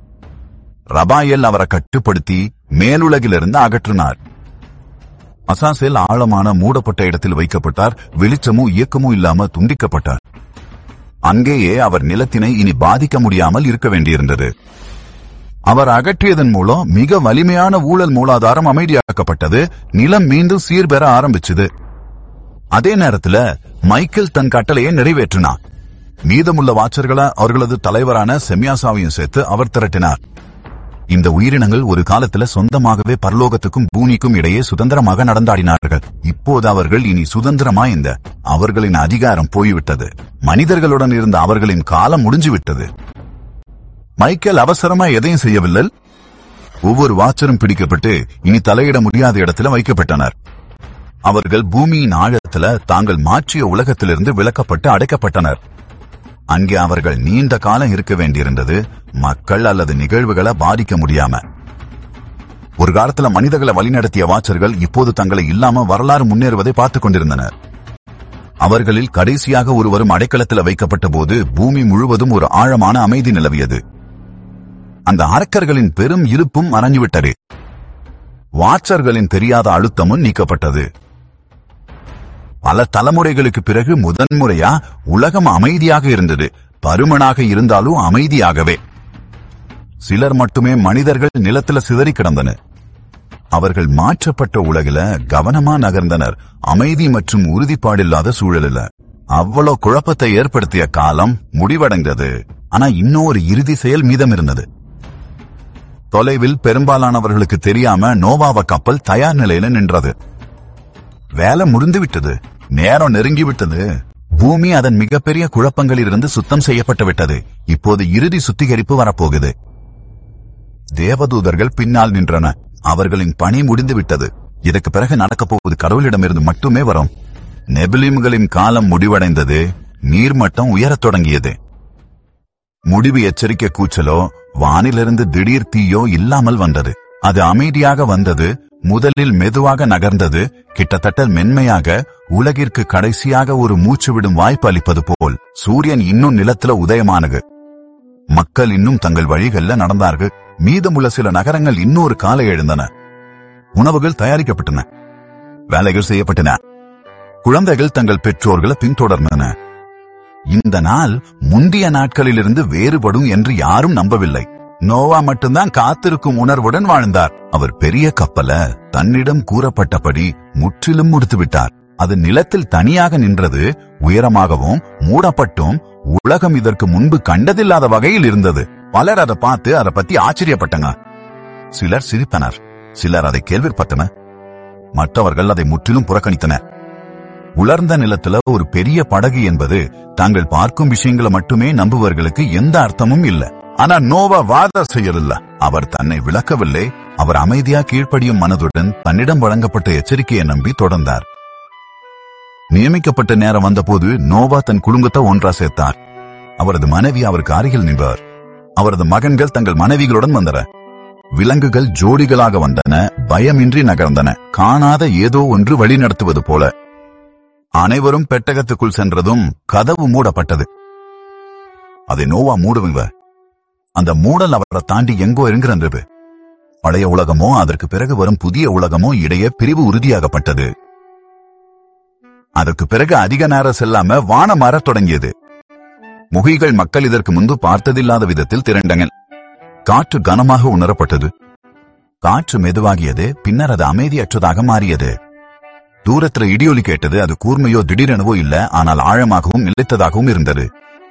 ரபாயேல் அவரை கட்டுப்படுத்தி மேலுலகிலிருந்து அகற்றினார் அசாசேல் ஆழமான மூடப்பட்ட இடத்தில் வைக்கப்பட்டார் வெளிச்சமும் இயக்கமும் இல்லாம துண்டிக்கப்பட்டார் அங்கேயே அவர் நிலத்தினை இனி பாதிக்க முடியாமல் இருக்க வேண்டியிருந்தது அவர் அகற்றியதன் மூலம் மிக வலிமையான ஊழல் மூலாதாரம் அமைதியாக்கப்பட்டது நிலம் மீண்டும் சீர்பெற ஆரம்பிச்சது அதே நேரத்துல மைக்கேல் தன் கட்டளையை நிறைவேற்றினார் மீதமுள்ள வாச்சர்களை அவர்களது தலைவரான செமியாசாவையும் சேர்த்து அவர் திரட்டினார் இந்த உயிரினங்கள் ஒரு காலத்துல சொந்தமாகவே பரலோகத்துக்கும் பூமிக்கும் இடையே சுதந்திரமாக நடந்தாடினார்கள் இப்போது அவர்கள் இனி சுதந்திரமா இந்த அவர்களின் அதிகாரம் போய்விட்டது மனிதர்களுடன் இருந்த அவர்களின் காலம் முடிஞ்சுவிட்டது மைக்கேல் அவசரமா எதையும் செய்யவில்லை ஒவ்வொரு வாச்சரும் பிடிக்கப்பட்டு இனி தலையிட முடியாத இடத்துல வைக்கப்பட்டனர் அவர்கள் பூமியின் ஆழத்துல தாங்கள் மாற்றிய உலகத்திலிருந்து விலக்கப்பட்டு அடைக்கப்பட்டனர் அங்கே அவர்கள் நீண்ட காலம் இருக்க வேண்டியிருந்தது மக்கள் அல்லது நிகழ்வுகளை பாதிக்க முடியாம ஒரு காலத்துல மனிதர்களை வழிநடத்திய வாச்சர்கள் இப்போது தங்களை இல்லாம வரலாறு முன்னேறுவதை பார்த்துக் கொண்டிருந்தனர் அவர்களில் கடைசியாக ஒருவரும் அடைக்கலத்தில் வைக்கப்பட்ட போது பூமி முழுவதும் ஒரு ஆழமான அமைதி நிலவியது அந்த அரக்கர்களின் பெரும் இருப்பும் மறைஞ்சுவிட்டது வாச்சர்களின் தெரியாத அழுத்தமும் நீக்கப்பட்டது பல தலைமுறைகளுக்கு பிறகு முதன்முறையா உலகம் அமைதியாக இருந்தது பருமனாக இருந்தாலும் அமைதியாகவே சிலர் மட்டுமே மனிதர்கள் நிலத்துல சிதறி கிடந்தனர் அவர்கள் மாற்றப்பட்ட உலகில கவனமா நகர்ந்தனர் அமைதி மற்றும் உறுதிப்பாடில்லாத சூழலில் அவ்வளவு குழப்பத்தை ஏற்படுத்திய காலம் முடிவடைந்தது ஆனா இன்னொரு இறுதி செயல் மீதம் இருந்தது தொலைவில் பெரும்பாலானவர்களுக்கு தெரியாம நோவாவ கப்பல் தயார் நிலையில நின்றது வேலை முடிந்து விட்டது நேரம் நெருங்கி விட்டது பூமி அதன் மிகப்பெரிய குழப்பங்களில் இருந்து சுத்தம் செய்யப்பட்டு விட்டது இப்போது இறுதி சுத்திகரிப்பு வரப்போகுது தேவதூதர்கள் பின்னால் நின்றன அவர்களின் பணி முடிந்து விட்டது இதற்கு பிறகு நடக்கப் போவது கடவுளிடமிருந்து மட்டுமே வரும் நெபிலிம்களின் காலம் முடிவடைந்தது நீர்மட்டம் உயரத் தொடங்கியது முடிவு எச்சரிக்கை கூச்சலோ வானிலிருந்து திடீர் தீயோ இல்லாமல் வந்தது அது அமைதியாக வந்தது முதலில் மெதுவாக நகர்ந்தது கிட்டத்தட்ட மென்மையாக உலகிற்கு கடைசியாக ஒரு மூச்சு விடும் வாய்ப்பு அளிப்பது போல் சூரியன் இன்னும் நிலத்துல உதயமானது மக்கள் இன்னும் தங்கள் வழிகள்ல நடந்தார்கள் மீதமுள்ள சில நகரங்கள் இன்னொரு காலை எழுந்தன உணவுகள் தயாரிக்கப்பட்டன வேலைகள் செய்யப்பட்டன குழந்தைகள் தங்கள் பெற்றோர்களை பின்தொடர்ந்தன இந்த நாள் முந்தைய நாட்களிலிருந்து வேறுபடும் என்று யாரும் நம்பவில்லை நோவா மட்டும்தான் காத்திருக்கும் உணர்வுடன் வாழ்ந்தார் அவர் பெரிய கப்பல தன்னிடம் கூறப்பட்டபடி முற்றிலும் முடித்து விட்டார் அது நிலத்தில் தனியாக நின்றது உயரமாகவும் மூடப்பட்டும் உலகம் இதற்கு முன்பு கண்டதில்லாத வகையில் இருந்தது பலர் அதை பார்த்து அதை பத்தி ஆச்சரியப்பட்டங்க சிலர் சிரித்தனர் சிலர் அதை கேள்விப்பட்டனர் மற்றவர்கள் அதை முற்றிலும் புறக்கணித்தனர் உலர்ந்த நிலத்துல ஒரு பெரிய படகு என்பது தாங்கள் பார்க்கும் விஷயங்களை மட்டுமே நம்புவர்களுக்கு எந்த அர்த்தமும் இல்ல ஆனா நோவா வாத செய்யவில்லை அவர் தன்னை விளக்கவில்லை அவர் அமைதியா கீழ்ப்படியும் மனதுடன் தன்னிடம் வழங்கப்பட்ட எச்சரிக்கையை நம்பி தொடர்ந்தார் நியமிக்கப்பட்ட நேரம் வந்தபோது நோவா தன் குடும்பத்தை ஒன்றா சேர்த்தார் அவரது மனைவி அவருக்கு அருகில் நின்றார் அவரது மகன்கள் தங்கள் மனைவிகளுடன் வந்தனர் விலங்குகள் ஜோடிகளாக வந்தன பயமின்றி நகர்ந்தன காணாத ஏதோ ஒன்று வழி நடத்துவது போல அனைவரும் பெட்டகத்துக்குள் சென்றதும் கதவு மூடப்பட்டது அதை நோவா மூடுவங்க அந்த மூடல் அவரை தாண்டி எங்கோ இருக்கிறது பழைய உலகமோ அதற்கு பிறகு வரும் புதிய உலகமோ இடையே பிரிவு உறுதியாகப்பட்டது அதற்கு பிறகு அதிக நேரம் செல்லாம வானம் மாறத் தொடங்கியது முகிகள் மக்கள் இதற்கு முன்பு பார்த்ததில்லாத விதத்தில் திரண்டனர் காற்று கனமாக உணரப்பட்டது காற்று மெதுவாகியது பின்னர் அது அமைதியற்றதாக மாறியது தூரத்துல இடியொலி கேட்டது அது கூர்மையோ திடீரெனவோ இல்ல ஆனால் ஆழமாகவும் நிலைத்ததாகவும் இருந்தது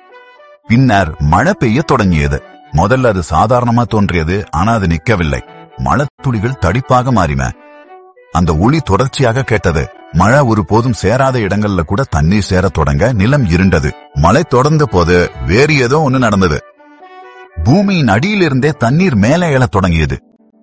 பின்னர் மழை பெய்ய தொடங்கியது முதல்ல அது சாதாரணமா தோன்றியது ஆனா அது நிக்கவில்லை மழத்துளிகள் தடிப்பாக மாறின அந்த ஒளி தொடர்ச்சியாக கேட்டது மழை ஒருபோதும் சேராத இடங்கள்ல கூட தண்ணீர் சேரத் தொடங்க நிலம் இருண்டது மழை தொடர்ந்த போது வேறு ஏதோ ஒண்ணு நடந்தது பூமியின் அடியிலிருந்தே தண்ணீர் மேலே எழத் தொடங்கியது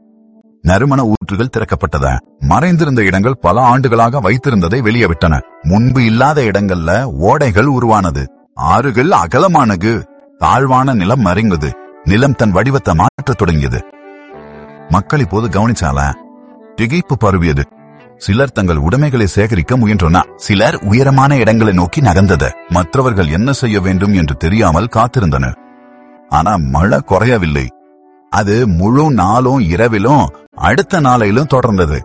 நறுமண ஊற்றுகள் திறக்கப்பட்டத மறைந்திருந்த இடங்கள் பல ஆண்டுகளாக வைத்திருந்ததை வெளியே விட்டன முன்பு இல்லாத இடங்கள்ல ஓடைகள் உருவானது ஆறுகள் அகலமானது தாழ்வான நிலம் மறைந்தது நிலம் தன் வடிவத்தை மாற்றத் தொடங்கியது மக்கள் இப்போது கவனிச்சால திகைப்பு பரவியது சிலர் தங்கள் உடைமைகளை சேகரிக்க முயன்றனர் சிலர் உயரமான இடங்களை நோக்கி நகர்ந்தது மற்றவர்கள் என்ன செய்ய வேண்டும் என்று தெரியாமல் காத்திருந்தனர் ஆனா மழை குறையவில்லை அது முழு நாளும் இரவிலும் அடுத்த நாளையிலும் தொடர்ந்தது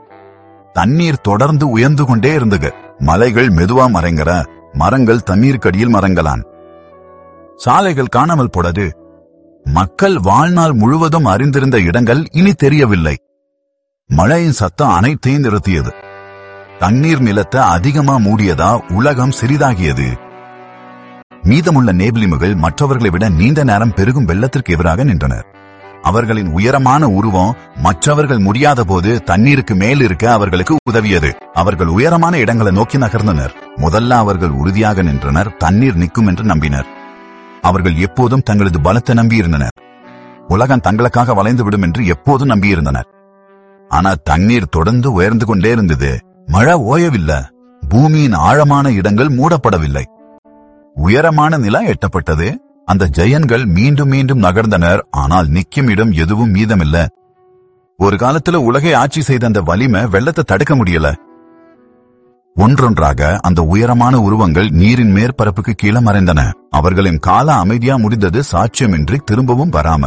தண்ணீர் தொடர்ந்து உயர்ந்து கொண்டே இருந்தது மலைகள் மெதுவா மறைங்கற மரங்கள் தண்ணீருக்கடியில் மறங்கலான் சாலைகள் காணாமல் போனது மக்கள் வாழ்நாள் முழுவதும் அறிந்திருந்த இடங்கள் இனி தெரியவில்லை மழையின் சத்தம் அனைத்தையும் நிறுத்தியது தண்ணீர் நிலத்தை அதிகமா மூடியதா உலகம் சிறிதாகியது மீதமுள்ள நேபிலிமுகள் மற்றவர்களை விட நீண்ட நேரம் பெருகும் வெள்ளத்திற்கு எதிராக நின்றனர் அவர்களின் உயரமான உருவம் மற்றவர்கள் முடியாத போது தண்ணீருக்கு மேல் இருக்க அவர்களுக்கு உதவியது அவர்கள் உயரமான இடங்களை நோக்கி நகர்ந்தனர் முதல்ல அவர்கள் உறுதியாக நின்றனர் தண்ணீர் நிற்கும் என்று நம்பினர் அவர்கள் எப்போதும் தங்களது பலத்தை நம்பியிருந்தனர் உலகம் தங்களுக்காக வளைந்து விடும் என்று எப்போதும் நம்பியிருந்தனர் ஆனா தண்ணீர் தொடர்ந்து உயர்ந்து கொண்டே இருந்தது மழை ஓயவில்லை பூமியின் ஆழமான இடங்கள் மூடப்படவில்லை உயரமான நிலம் எட்டப்பட்டது அந்த ஜெயன்கள் மீண்டும் மீண்டும் நகர்ந்தனர் ஆனால் நிக்கும் இடம் எதுவும் மீதமில்ல ஒரு காலத்துல உலகை ஆட்சி செய்த அந்த வலிமை வெள்ளத்தை தடுக்க முடியல ஒன்றொன்றாக அந்த உயரமான உருவங்கள் நீரின் மேற்பரப்புக்கு கீழே மறைந்தன அவர்களின் கால அமைதியா முடிந்தது சாட்சியமின்றி திரும்பவும் வராம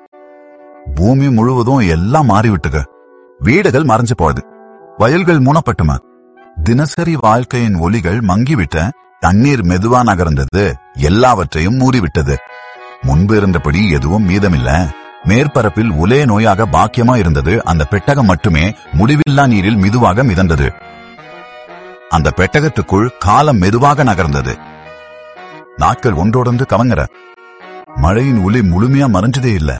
பூமி முழுவதும் எல்லாம் மாறிவிட்டுக வீடுகள் மறைஞ்சு போகுது வயல்கள் மூடப்பட்டும தினசரி வாழ்க்கையின் ஒலிகள் மங்கிவிட்ட தண்ணீர் மெதுவா நகர்ந்தது எல்லாவற்றையும் மூடிவிட்டது முன்பு இருந்தபடி எதுவும் மீதமில்ல மேற்பரப்பில் ஒரே நோயாக பாக்கியமா இருந்தது அந்த பெட்டகம் மட்டுமே முடிவில்லா நீரில் மெதுவாக மிதந்தது அந்த பெட்டகத்துக்குள் காலம் மெதுவாக நகர்ந்தது நாட்கள் ஒன்றோடொன்று கவங்கற மழையின் ஒளி முழுமையா மறைஞ்சதே இல்ல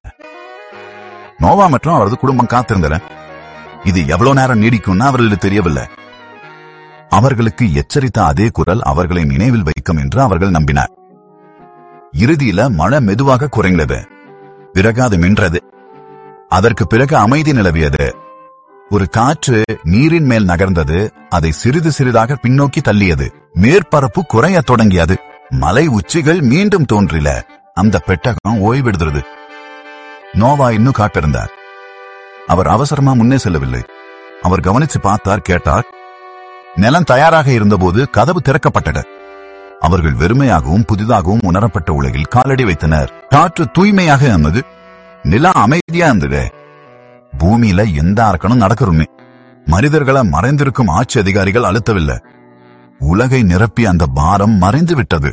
நோவா மற்றும் அவரது குடும்பம் காத்திருந்தன இது எவ்வளவு நேரம் நீடிக்கும்னு அவர்களுக்கு தெரியவில்லை அவர்களுக்கு எச்சரித்த அதே குரல் அவர்களை நினைவில் வைக்கும் என்று அவர்கள் நம்பினார் இறுதியில மழை மெதுவாக குறைந்தது பிறகு அது மின்றது அதற்கு பிறகு அமைதி நிலவியது ஒரு காற்று நீரின் மேல் நகர்ந்தது அதை சிறிது சிறிதாக பின்னோக்கி தள்ளியது மேற்பரப்பு குறையத் தொடங்கியது மலை உச்சிகள் மீண்டும் தோன்றில அந்த பெட்டகம் ஓய்வெடுத்தது நோவா இன்னும் காட்டிருந்தார் அவர் அவசரமா முன்னே செல்லவில்லை அவர் கவனிச்சு பார்த்தார் கேட்டார் நிலம் தயாராக இருந்தபோது கதவு திறக்கப்பட்டது அவர்கள் வெறுமையாகவும் புதிதாகவும் உணரப்பட்ட உலகில் காலடி வைத்தனர் காற்று தூய்மையாக இருந்தது நிலம் அமைதியா இருந்தது பூமியில எந்த அரக்கனும் நடக்கணுமே மனிதர்களை மறைந்திருக்கும் ஆட்சி அதிகாரிகள் அழுத்தவில்லை உலகை நிரப்பி அந்த பாரம் மறைந்து விட்டது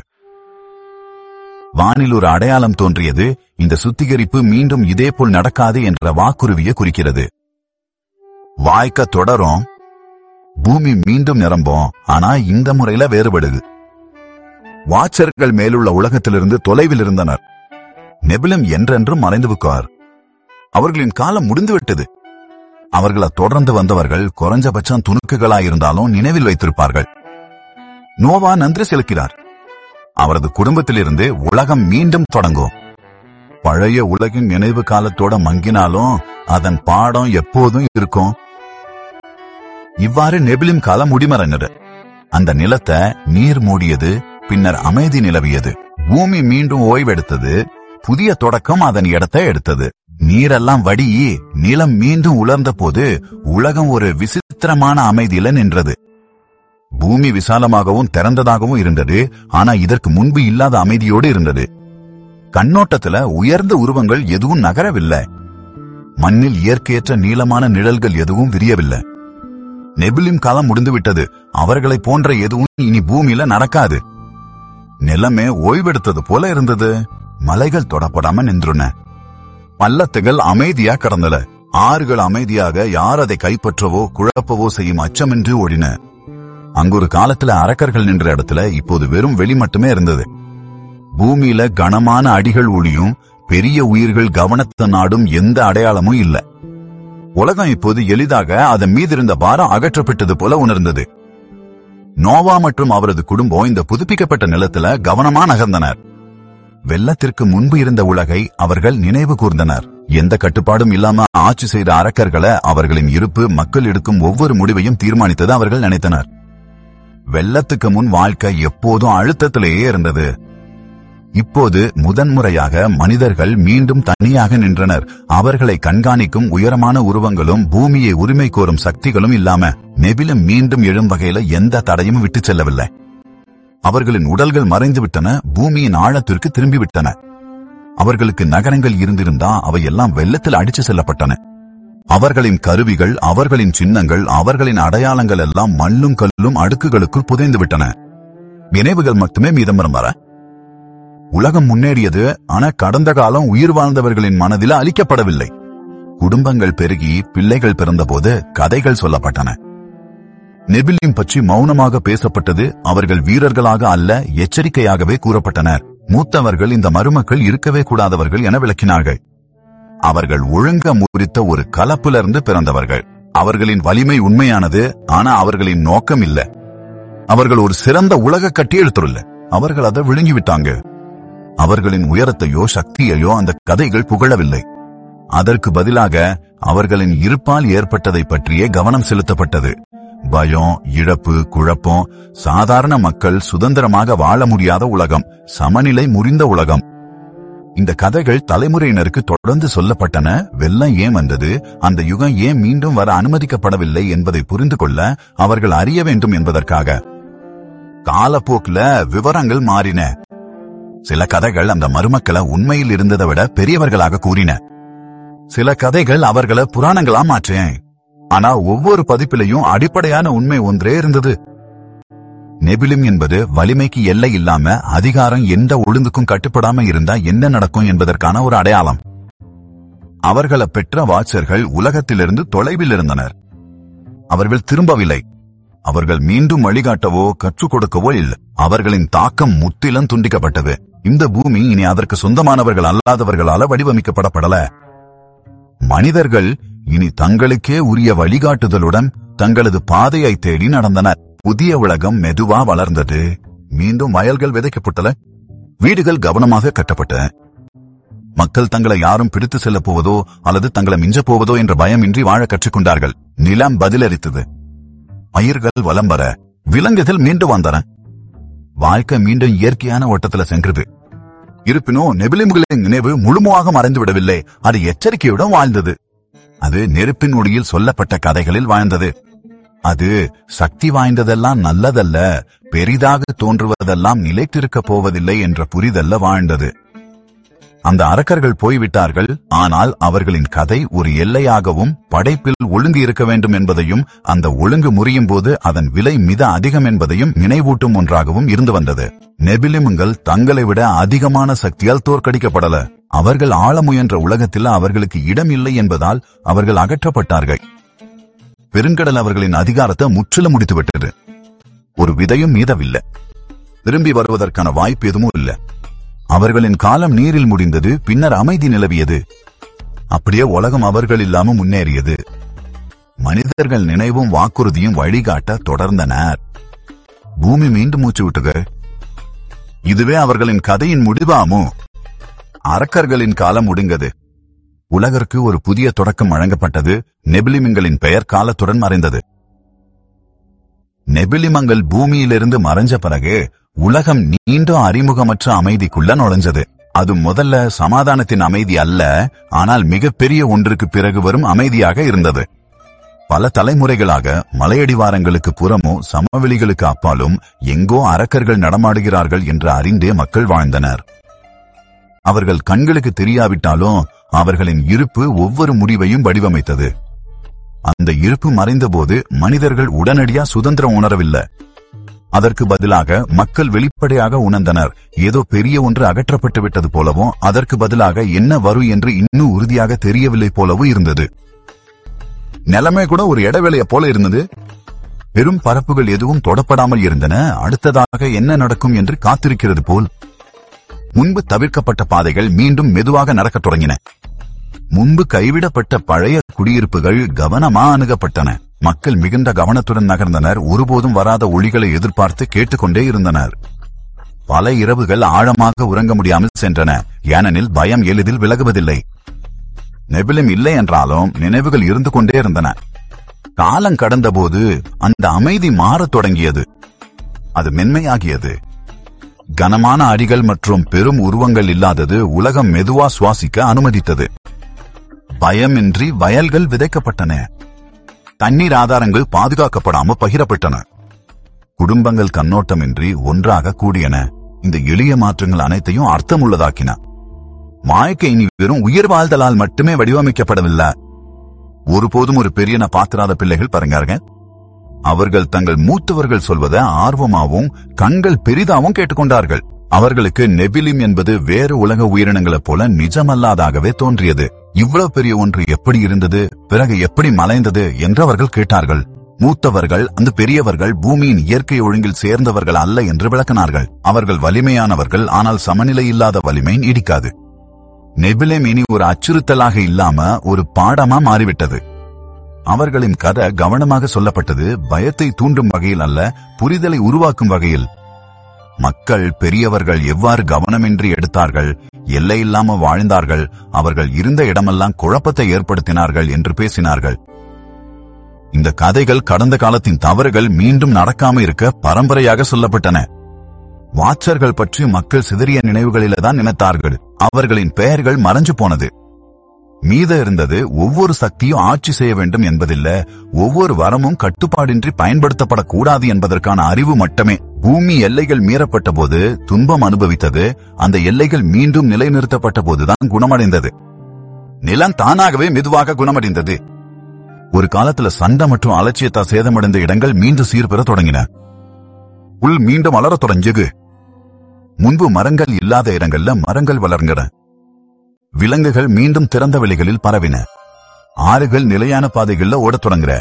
வானில் ஒரு அடையாளம் தோன்றியது இந்த சுத்திகரிப்பு மீண்டும் இதேபோல் நடக்காது என்ற வாக்குறுதியை குறிக்கிறது வாய்க்க தொடரும் பூமி மீண்டும் நிரம்பும் ஆனா இந்த முறையில வேறுபடுது வாட்சர்கள் மேலுள்ள உலகத்திலிருந்து தொலைவில் இருந்தனர் நெபிலம் என்றென்றும் மறைந்து விட்டார் அவர்களின் காலம் முடிந்துவிட்டது அவர்களை தொடர்ந்து வந்தவர்கள் குறைஞ்சபட்சம் துணுக்குகளாயிருந்தாலும் நினைவில் வைத்திருப்பார்கள் நோவா நன்றி செலுக்கிறார் அவரது குடும்பத்திலிருந்து உலகம் மீண்டும் தொடங்கும் பழைய உலகின் நினைவு காலத்தோட மங்கினாலும் அதன் பாடம் எப்போதும் இருக்கும் இவ்வாறு நெபிலிம் காலம் முடிமறைஞ்சது அந்த நிலத்தை நீர் மூடியது பின்னர் அமைதி நிலவியது பூமி மீண்டும் ஓய்வெடுத்தது புதிய தொடக்கம் அதன் இடத்தை எடுத்தது நீரெல்லாம் வடியி நிலம் மீண்டும் உலர்ந்த போது உலகம் ஒரு விசித்திரமான அமைதியில நின்றது பூமி விசாலமாகவும் திறந்ததாகவும் இருந்தது ஆனா இதற்கு முன்பு இல்லாத அமைதியோடு இருந்தது கண்ணோட்டத்துல உயர்ந்த உருவங்கள் எதுவும் நகரவில்லை மண்ணில் இயற்கையற்ற நீளமான நிழல்கள் எதுவும் விரியவில்லை நெபிலிம் காலம் முடிந்துவிட்டது அவர்களை போன்ற எதுவும் இனி பூமியில நடக்காது நிலமே ஓய்வெடுத்தது போல இருந்தது மலைகள் தொடப்படாம நின்றுன பள்ளத்துகள் அமைதியா கடந்தன ஆறுகள் அமைதியாக யார் அதை கைப்பற்றவோ குழப்பவோ செய்யும் அச்சமின்றி ஓடின அங்கு ஒரு காலத்துல அரக்கர்கள் நின்ற இடத்துல இப்போது வெறும் வெளி மட்டுமே இருந்தது பூமியில கனமான அடிகள் ஒளியும் பெரிய உயிர்கள் கவனத்தை நாடும் எந்த அடையாளமும் இல்ல உலகம் இப்போது எளிதாக அதன் மீதிருந்த பாரம் அகற்றப்பட்டது போல உணர்ந்தது நோவா மற்றும் அவரது குடும்பம் இந்த புதுப்பிக்கப்பட்ட நிலத்துல கவனமா நகர்ந்தனர் வெள்ளத்திற்கு முன்பு இருந்த உலகை அவர்கள் நினைவு கூர்ந்தனர் எந்த கட்டுப்பாடும் இல்லாம ஆட்சி செய்த அரக்கர்களை அவர்களின் இருப்பு மக்கள் எடுக்கும் ஒவ்வொரு முடிவையும் தீர்மானித்தது அவர்கள் நினைத்தனர் வெள்ளத்துக்கு முன் வாழ்க்கை எப்போதும் அழுத்தத்திலேயே இருந்தது இப்போது முதன்முறையாக மனிதர்கள் மீண்டும் தனியாக நின்றனர் அவர்களை கண்காணிக்கும் உயரமான உருவங்களும் பூமியை உரிமை கோரும் சக்திகளும் இல்லாம நெபிலும் மீண்டும் எழும் வகையில எந்த தடையும் விட்டுச் செல்லவில்லை அவர்களின் உடல்கள் மறைந்து விட்டன பூமியின் ஆழத்திற்கு திரும்பிவிட்டன அவர்களுக்கு நகரங்கள் இருந்திருந்தா அவையெல்லாம் வெள்ளத்தில் அடிச்சு செல்லப்பட்டன அவர்களின் கருவிகள் அவர்களின் சின்னங்கள் அவர்களின் அடையாளங்கள் எல்லாம் மண்ணும் கல்லும் அடுக்குகளுக்குள் புதைந்து விட்டன நினைவுகள் மட்டுமே மீதம் வர உலகம் முன்னேறியது ஆனா கடந்த காலம் உயிர் வாழ்ந்தவர்களின் மனதில் அளிக்கப்படவில்லை குடும்பங்கள் பெருகி பிள்ளைகள் பிறந்தபோது கதைகள் சொல்லப்பட்டன நெபிலிம் பற்றி மௌனமாக பேசப்பட்டது அவர்கள் வீரர்களாக அல்ல எச்சரிக்கையாகவே கூறப்பட்டனர் மூத்தவர்கள் இந்த மருமக்கள் இருக்கவே கூடாதவர்கள் என விளக்கினார்கள் அவர்கள் ஒழுங்க முறித்த ஒரு கலப்பிலிருந்து பிறந்தவர்கள் அவர்களின் வலிமை உண்மையானது ஆனா அவர்களின் நோக்கம் இல்ல அவர்கள் ஒரு சிறந்த உலக கட்டியெழுத்துள்ள அவர்கள் அதை விழுங்கிவிட்டாங்க அவர்களின் உயரத்தையோ சக்தியையோ அந்த கதைகள் புகழவில்லை அதற்கு பதிலாக அவர்களின் இருப்பால் ஏற்பட்டதை பற்றியே கவனம் செலுத்தப்பட்டது பயம் இழப்பு குழப்பம் சாதாரண மக்கள் சுதந்திரமாக வாழ முடியாத உலகம் சமநிலை முறிந்த உலகம் இந்த கதைகள் தலைமுறையினருக்கு தொடர்ந்து சொல்லப்பட்டன வெள்ளம் ஏன் வந்தது அந்த யுகம் ஏன் மீண்டும் வர அனுமதிக்கப்படவில்லை என்பதை புரிந்து கொள்ள அவர்கள் அறிய வேண்டும் என்பதற்காக காலப்போக்குல விவரங்கள் மாறின சில கதைகள் அந்த மருமக்களை உண்மையில் இருந்ததை விட பெரியவர்களாக கூறின சில கதைகள் அவர்களை புராணங்களா மாற்றேன் ஆனா ஒவ்வொரு பதிப்பிலையும் அடிப்படையான உண்மை ஒன்றே இருந்தது நெபிலிம் என்பது வலிமைக்கு எல்லை இல்லாம அதிகாரம் எந்த ஒழுங்குக்கும் கட்டுப்படாம இருந்தா என்ன நடக்கும் என்பதற்கான ஒரு அடையாளம் அவர்களை பெற்ற வாட்சர்கள் உலகத்திலிருந்து தொலைவில் இருந்தனர் அவர்கள் திரும்பவில்லை அவர்கள் மீண்டும் வழிகாட்டவோ கற்றுக் கொடுக்கவோ இல்லை அவர்களின் தாக்கம் முற்றிலும் துண்டிக்கப்பட்டது இந்த பூமி இனி அதற்கு சொந்தமானவர்கள் அல்லாதவர்களால வடிவமைக்கப்படப்படல மனிதர்கள் இனி தங்களுக்கே உரிய வழிகாட்டுதலுடன் தங்களது பாதையை தேடி நடந்தனர் புதிய உலகம் மெதுவா வளர்ந்தது மீண்டும் வயல்கள் விதைக்கப்பட்டன வீடுகள் கவனமாக கட்டப்பட்ட மக்கள் தங்களை யாரும் பிடித்து செல்லப் போவதோ அல்லது தங்களை மிஞ்சப் போவதோ என்ற பயமின்றி வாழ கற்றுக்கொண்டார்கள் நிலம் பதிலளித்தது பயிர்கள் வலம் வர விலங்குகள் மீண்டும் வந்தன வாழ்க்கை மீண்டும் இயற்கையான ஓட்டத்துல சென்றது இருப்பினும் நெபிலிம்களின் நினைவு முழுமையாக மறைந்து விடவில்லை அது எச்சரிக்கையுடன் வாழ்ந்தது அது நெருப்பின் ஒளியில் சொல்லப்பட்ட கதைகளில் வாழ்ந்தது அது சக்தி வாய்ந்ததெல்லாம் நல்லதல்ல பெரிதாக தோன்றுவதெல்லாம் நிலைத்திருக்கப் போவதில்லை என்ற புரிதல்ல வாழ்ந்தது அந்த அரக்கர்கள் போய்விட்டார்கள் ஆனால் அவர்களின் கதை ஒரு எல்லையாகவும் படைப்பில் ஒழுங்கு இருக்க வேண்டும் என்பதையும் அந்த ஒழுங்கு முறியும் போது அதன் விலை மித அதிகம் என்பதையும் நினைவூட்டும் ஒன்றாகவும் இருந்து வந்தது நெபிலிமுங்கள் தங்களை விட அதிகமான சக்தியால் தோற்கடிக்கப்படல அவர்கள் ஆள முயன்ற உலகத்தில் அவர்களுக்கு இடம் இல்லை என்பதால் அவர்கள் அகற்றப்பட்டார்கள் பெருங்கடல் அவர்களின் அதிகாரத்தை முற்றிலும் முடித்துவிட்டது ஒரு விதையும் மீதவில்லை திரும்பி வருவதற்கான வாய்ப்பு எதுவும் இல்லை அவர்களின் காலம் நீரில் முடிந்தது பின்னர் அமைதி நிலவியது அப்படியே உலகம் அவர்கள் இல்லாம முன்னேறியது மனிதர்கள் நினைவும் வாக்குறுதியும் வழிகாட்ட தொடர்ந்தனர் பூமி மீண்டும் மூச்சு விட்டுக இதுவே அவர்களின் கதையின் முடிவாமோ அரக்கர்களின் காலம் முடிந்தது உலகிற்கு ஒரு புதிய தொடக்கம் வழங்கப்பட்டது நெபிலிமிங்களின் பெயர் காலத்துடன் மறைந்தது நெபிலிமங்கள் பூமியிலிருந்து மறைஞ்ச பிறகு உலகம் நீண்ட அறிமுகமற்ற அமைதிக்குள்ள நுழைஞ்சது அது முதல்ல சமாதானத்தின் அமைதி அல்ல ஆனால் மிகப்பெரிய ஒன்றுக்கு பிறகு வரும் அமைதியாக இருந்தது பல தலைமுறைகளாக மலையடிவாரங்களுக்கு புறமோ சமவெளிகளுக்கு அப்பாலும் எங்கோ அரக்கர்கள் நடமாடுகிறார்கள் என்று அறிந்தே மக்கள் வாழ்ந்தனர் அவர்கள் கண்களுக்கு தெரியாவிட்டாலும் அவர்களின் இருப்பு ஒவ்வொரு முடிவையும் வடிவமைத்தது அந்த இருப்பு மறைந்தபோது மனிதர்கள் உடனடியா சுதந்திரம் உணரவில்லை அதற்கு பதிலாக மக்கள் வெளிப்படையாக உணர்ந்தனர் ஏதோ பெரிய ஒன்று அகற்றப்பட்டு விட்டது போலவும் அதற்கு பதிலாக என்ன வரும் என்று இன்னும் உறுதியாக தெரியவில்லை போலவும் இருந்தது நிலைமை கூட ஒரு இடைவேளைய போல இருந்தது பெரும் பரப்புகள் எதுவும் தொடப்படாமல் இருந்தன அடுத்ததாக என்ன நடக்கும் என்று காத்திருக்கிறது போல் முன்பு தவிர்க்கப்பட்ட பாதைகள் மீண்டும் மெதுவாக நடக்கத் தொடங்கின முன்பு கைவிடப்பட்ட பழைய குடியிருப்புகள் கவனமா அணுகப்பட்டன மக்கள் மிகுந்த கவனத்துடன் நகர்ந்தனர் ஒருபோதும் வராத ஒளிகளை எதிர்பார்த்து கேட்டுக்கொண்டே இருந்தனர் பல இரவுகள் ஆழமாக உறங்க முடியாமல் சென்றன ஏனெனில் பயம் எளிதில் விலகுவதில்லை நெபிலும் இல்லை என்றாலும் நினைவுகள் இருந்து கொண்டே இருந்தன காலம் கடந்தபோது அந்த அமைதி மாறத் தொடங்கியது அது மென்மையாகியது கனமான அடிகள் மற்றும் பெரும் உருவங்கள் இல்லாதது உலகம் மெதுவா சுவாசிக்க அனுமதித்தது பயமின்றி வயல்கள் விதைக்கப்பட்டன தண்ணீர் ஆதாரங்கள் பாதுகாக்கப்படாம பகிரப்பட்டன குடும்பங்கள் கண்ணோட்டமின்றி ஒன்றாக கூடியன இந்த எளிய மாற்றங்கள் அனைத்தையும் அர்த்தமுள்ளதாக்கின வாழ்க்கை இனி வெறும் உயிர் வாழ்தலால் மட்டுமே வடிவமைக்கப்படவில்லை ஒருபோதும் ஒரு பெரியன பாத்திராத பிள்ளைகள் பாருங்க அவர்கள் தங்கள் மூத்தவர்கள் சொல்வதை ஆர்வமாவும் கண்கள் பெரிதாவும் கேட்டுக்கொண்டார்கள் அவர்களுக்கு நெபிலிம் என்பது வேறு உலக உயிரினங்களைப் போல நிஜமல்லாதாகவே தோன்றியது இவ்வளவு பெரிய ஒன்று எப்படி இருந்தது பிறகு எப்படி மலைந்தது என்று அவர்கள் கேட்டார்கள் மூத்தவர்கள் அந்த பெரியவர்கள் பூமியின் இயற்கை ஒழுங்கில் சேர்ந்தவர்கள் அல்ல என்று விளக்கினார்கள் அவர்கள் வலிமையானவர்கள் ஆனால் சமநிலை இல்லாத வலிமை நீடிக்காது நெபிலேம் இனி ஒரு அச்சுறுத்தலாக இல்லாம ஒரு பாடமா மாறிவிட்டது அவர்களின் கதை கவனமாக சொல்லப்பட்டது பயத்தை தூண்டும் வகையில் அல்ல புரிதலை உருவாக்கும் வகையில் மக்கள் பெரியவர்கள் எவ்வாறு கவனமின்றி எடுத்தார்கள் எல்லை இல்லாம வாழ்ந்தார்கள் அவர்கள் இருந்த இடமெல்லாம் குழப்பத்தை ஏற்படுத்தினார்கள் என்று பேசினார்கள் இந்த கதைகள் கடந்த காலத்தின் தவறுகள் மீண்டும் நடக்காம இருக்க பரம்பரையாக சொல்லப்பட்டன வாச்சர்கள் பற்றி மக்கள் சிதறிய நினைவுகளில தான் நினைத்தார்கள் அவர்களின் பெயர்கள் மறைஞ்சு போனது மீத இருந்தது ஒவ்வொரு சக்தியும் ஆட்சி செய்ய வேண்டும் என்பதில்ல ஒவ்வொரு வரமும் கட்டுப்பாடின்றி பயன்படுத்தப்படக்கூடாது என்பதற்கான அறிவு மட்டுமே பூமி எல்லைகள் மீறப்பட்ட போது துன்பம் அனுபவித்தது அந்த எல்லைகள் மீண்டும் நிலைநிறுத்தப்பட்ட போதுதான் குணமடைந்தது நிலம் தானாகவே மெதுவாக குணமடைந்தது ஒரு காலத்துல சண்டை மற்றும் அலட்சியத்தா சேதமடைந்த இடங்கள் மீண்டும் சீர்பெற தொடங்கின புல் மீண்டும் வளரத் தொடங்கியது முன்பு மரங்கள் இல்லாத இடங்கள்ல மரங்கள் வளர்ந்தன விலங்குகள் மீண்டும் திறந்த வெளிகளில் பரவின ஆறுகள் நிலையான பாதைகள்ல ஓடத் தொடங்குற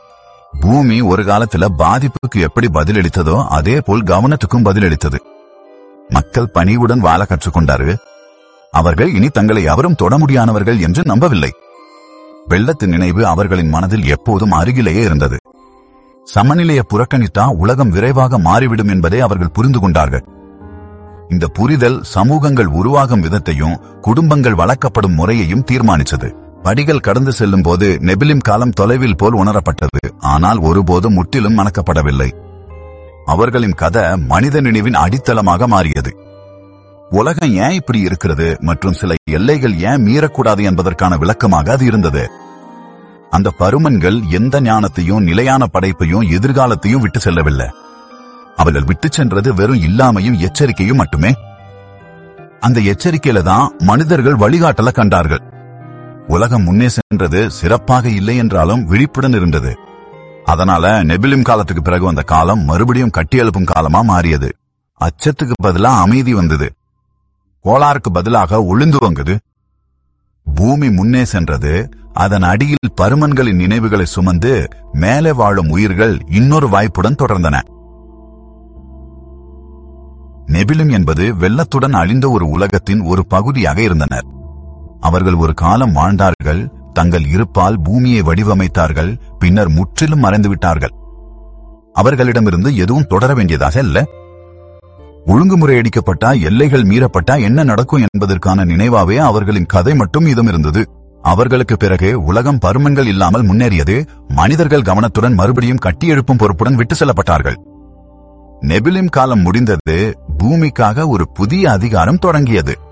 பூமி ஒரு காலத்துல பாதிப்புக்கு எப்படி பதிலளித்ததோ அதே போல் கவனத்துக்கும் பதிலளித்தது மக்கள் பணிவுடன் வாழ கற்றுக்கொண்டாரு அவர்கள் இனி தங்களை எவரும் தொட முடியாதவர்கள் என்று நம்பவில்லை வெள்ளத்தின் நினைவு அவர்களின் மனதில் எப்போதும் அருகிலேயே இருந்தது சமநிலையை புறக்கணித்தா உலகம் விரைவாக மாறிவிடும் என்பதை அவர்கள் புரிந்து கொண்டார்கள் இந்த புரிதல் சமூகங்கள் உருவாகும் விதத்தையும் குடும்பங்கள் வளர்க்கப்படும் முறையையும் தீர்மானித்தது படிகள் கடந்து செல்லும் போது நெபிலிம் காலம் தொலைவில் போல் உணரப்பட்டது ஆனால் ஒருபோதும் முற்றிலும் மணக்கப்படவில்லை அவர்களின் கதை மனித நினைவின் அடித்தளமாக மாறியது உலகம் ஏன் இப்படி இருக்கிறது மற்றும் சில எல்லைகள் ஏன் மீறக்கூடாது என்பதற்கான விளக்கமாக அது இருந்தது அந்த பருமன்கள் எந்த ஞானத்தையும் நிலையான படைப்பையும் எதிர்காலத்தையும் விட்டு செல்லவில்லை அவர்கள் விட்டு சென்றது வெறும் இல்லாமையும் எச்சரிக்கையும் மட்டுமே அந்த எச்சரிக்கையில தான் மனிதர்கள் வழிகாட்டல கண்டார்கள் உலகம் முன்னே சென்றது சிறப்பாக இல்லை என்றாலும் விழிப்புடன் இருந்தது அதனால நெபிலிம் காலத்துக்கு பிறகு வந்த காலம் மறுபடியும் கட்டியெழுப்பும் காலமா மாறியது அச்சத்துக்கு பதிலா அமைதி வந்தது கோளாறுக்கு பதிலாக ஒளிந்து வங்குது பூமி முன்னே சென்றது அதன் அடியில் பருமன்களின் நினைவுகளை சுமந்து மேலே வாழும் உயிர்கள் இன்னொரு வாய்ப்புடன் தொடர்ந்தன நெபிலும் என்பது வெள்ளத்துடன் அழிந்த ஒரு உலகத்தின் ஒரு பகுதியாக இருந்தனர் அவர்கள் ஒரு காலம் வாழ்ந்தார்கள் தங்கள் இருப்பால் பூமியை வடிவமைத்தார்கள் பின்னர் முற்றிலும் மறைந்து விட்டார்கள் அவர்களிடமிருந்து எதுவும் தொடர வேண்டியதாக இல்ல ஒழுங்குமுறையடிக்கப்பட்டா எல்லைகள் மீறப்பட்டா என்ன நடக்கும் என்பதற்கான நினைவாவே அவர்களின் கதை மட்டும் மீதம் இருந்தது அவர்களுக்கு பிறகு உலகம் பருமன்கள் இல்லாமல் முன்னேறியது மனிதர்கள் கவனத்துடன் மறுபடியும் கட்டியெழுப்பும் பொறுப்புடன் விட்டு செல்லப்பட்டார்கள் நெபிலிம் காலம் முடிந்தது பூமிக்காக ஒரு புதிய அதிகாரம் தொடங்கியது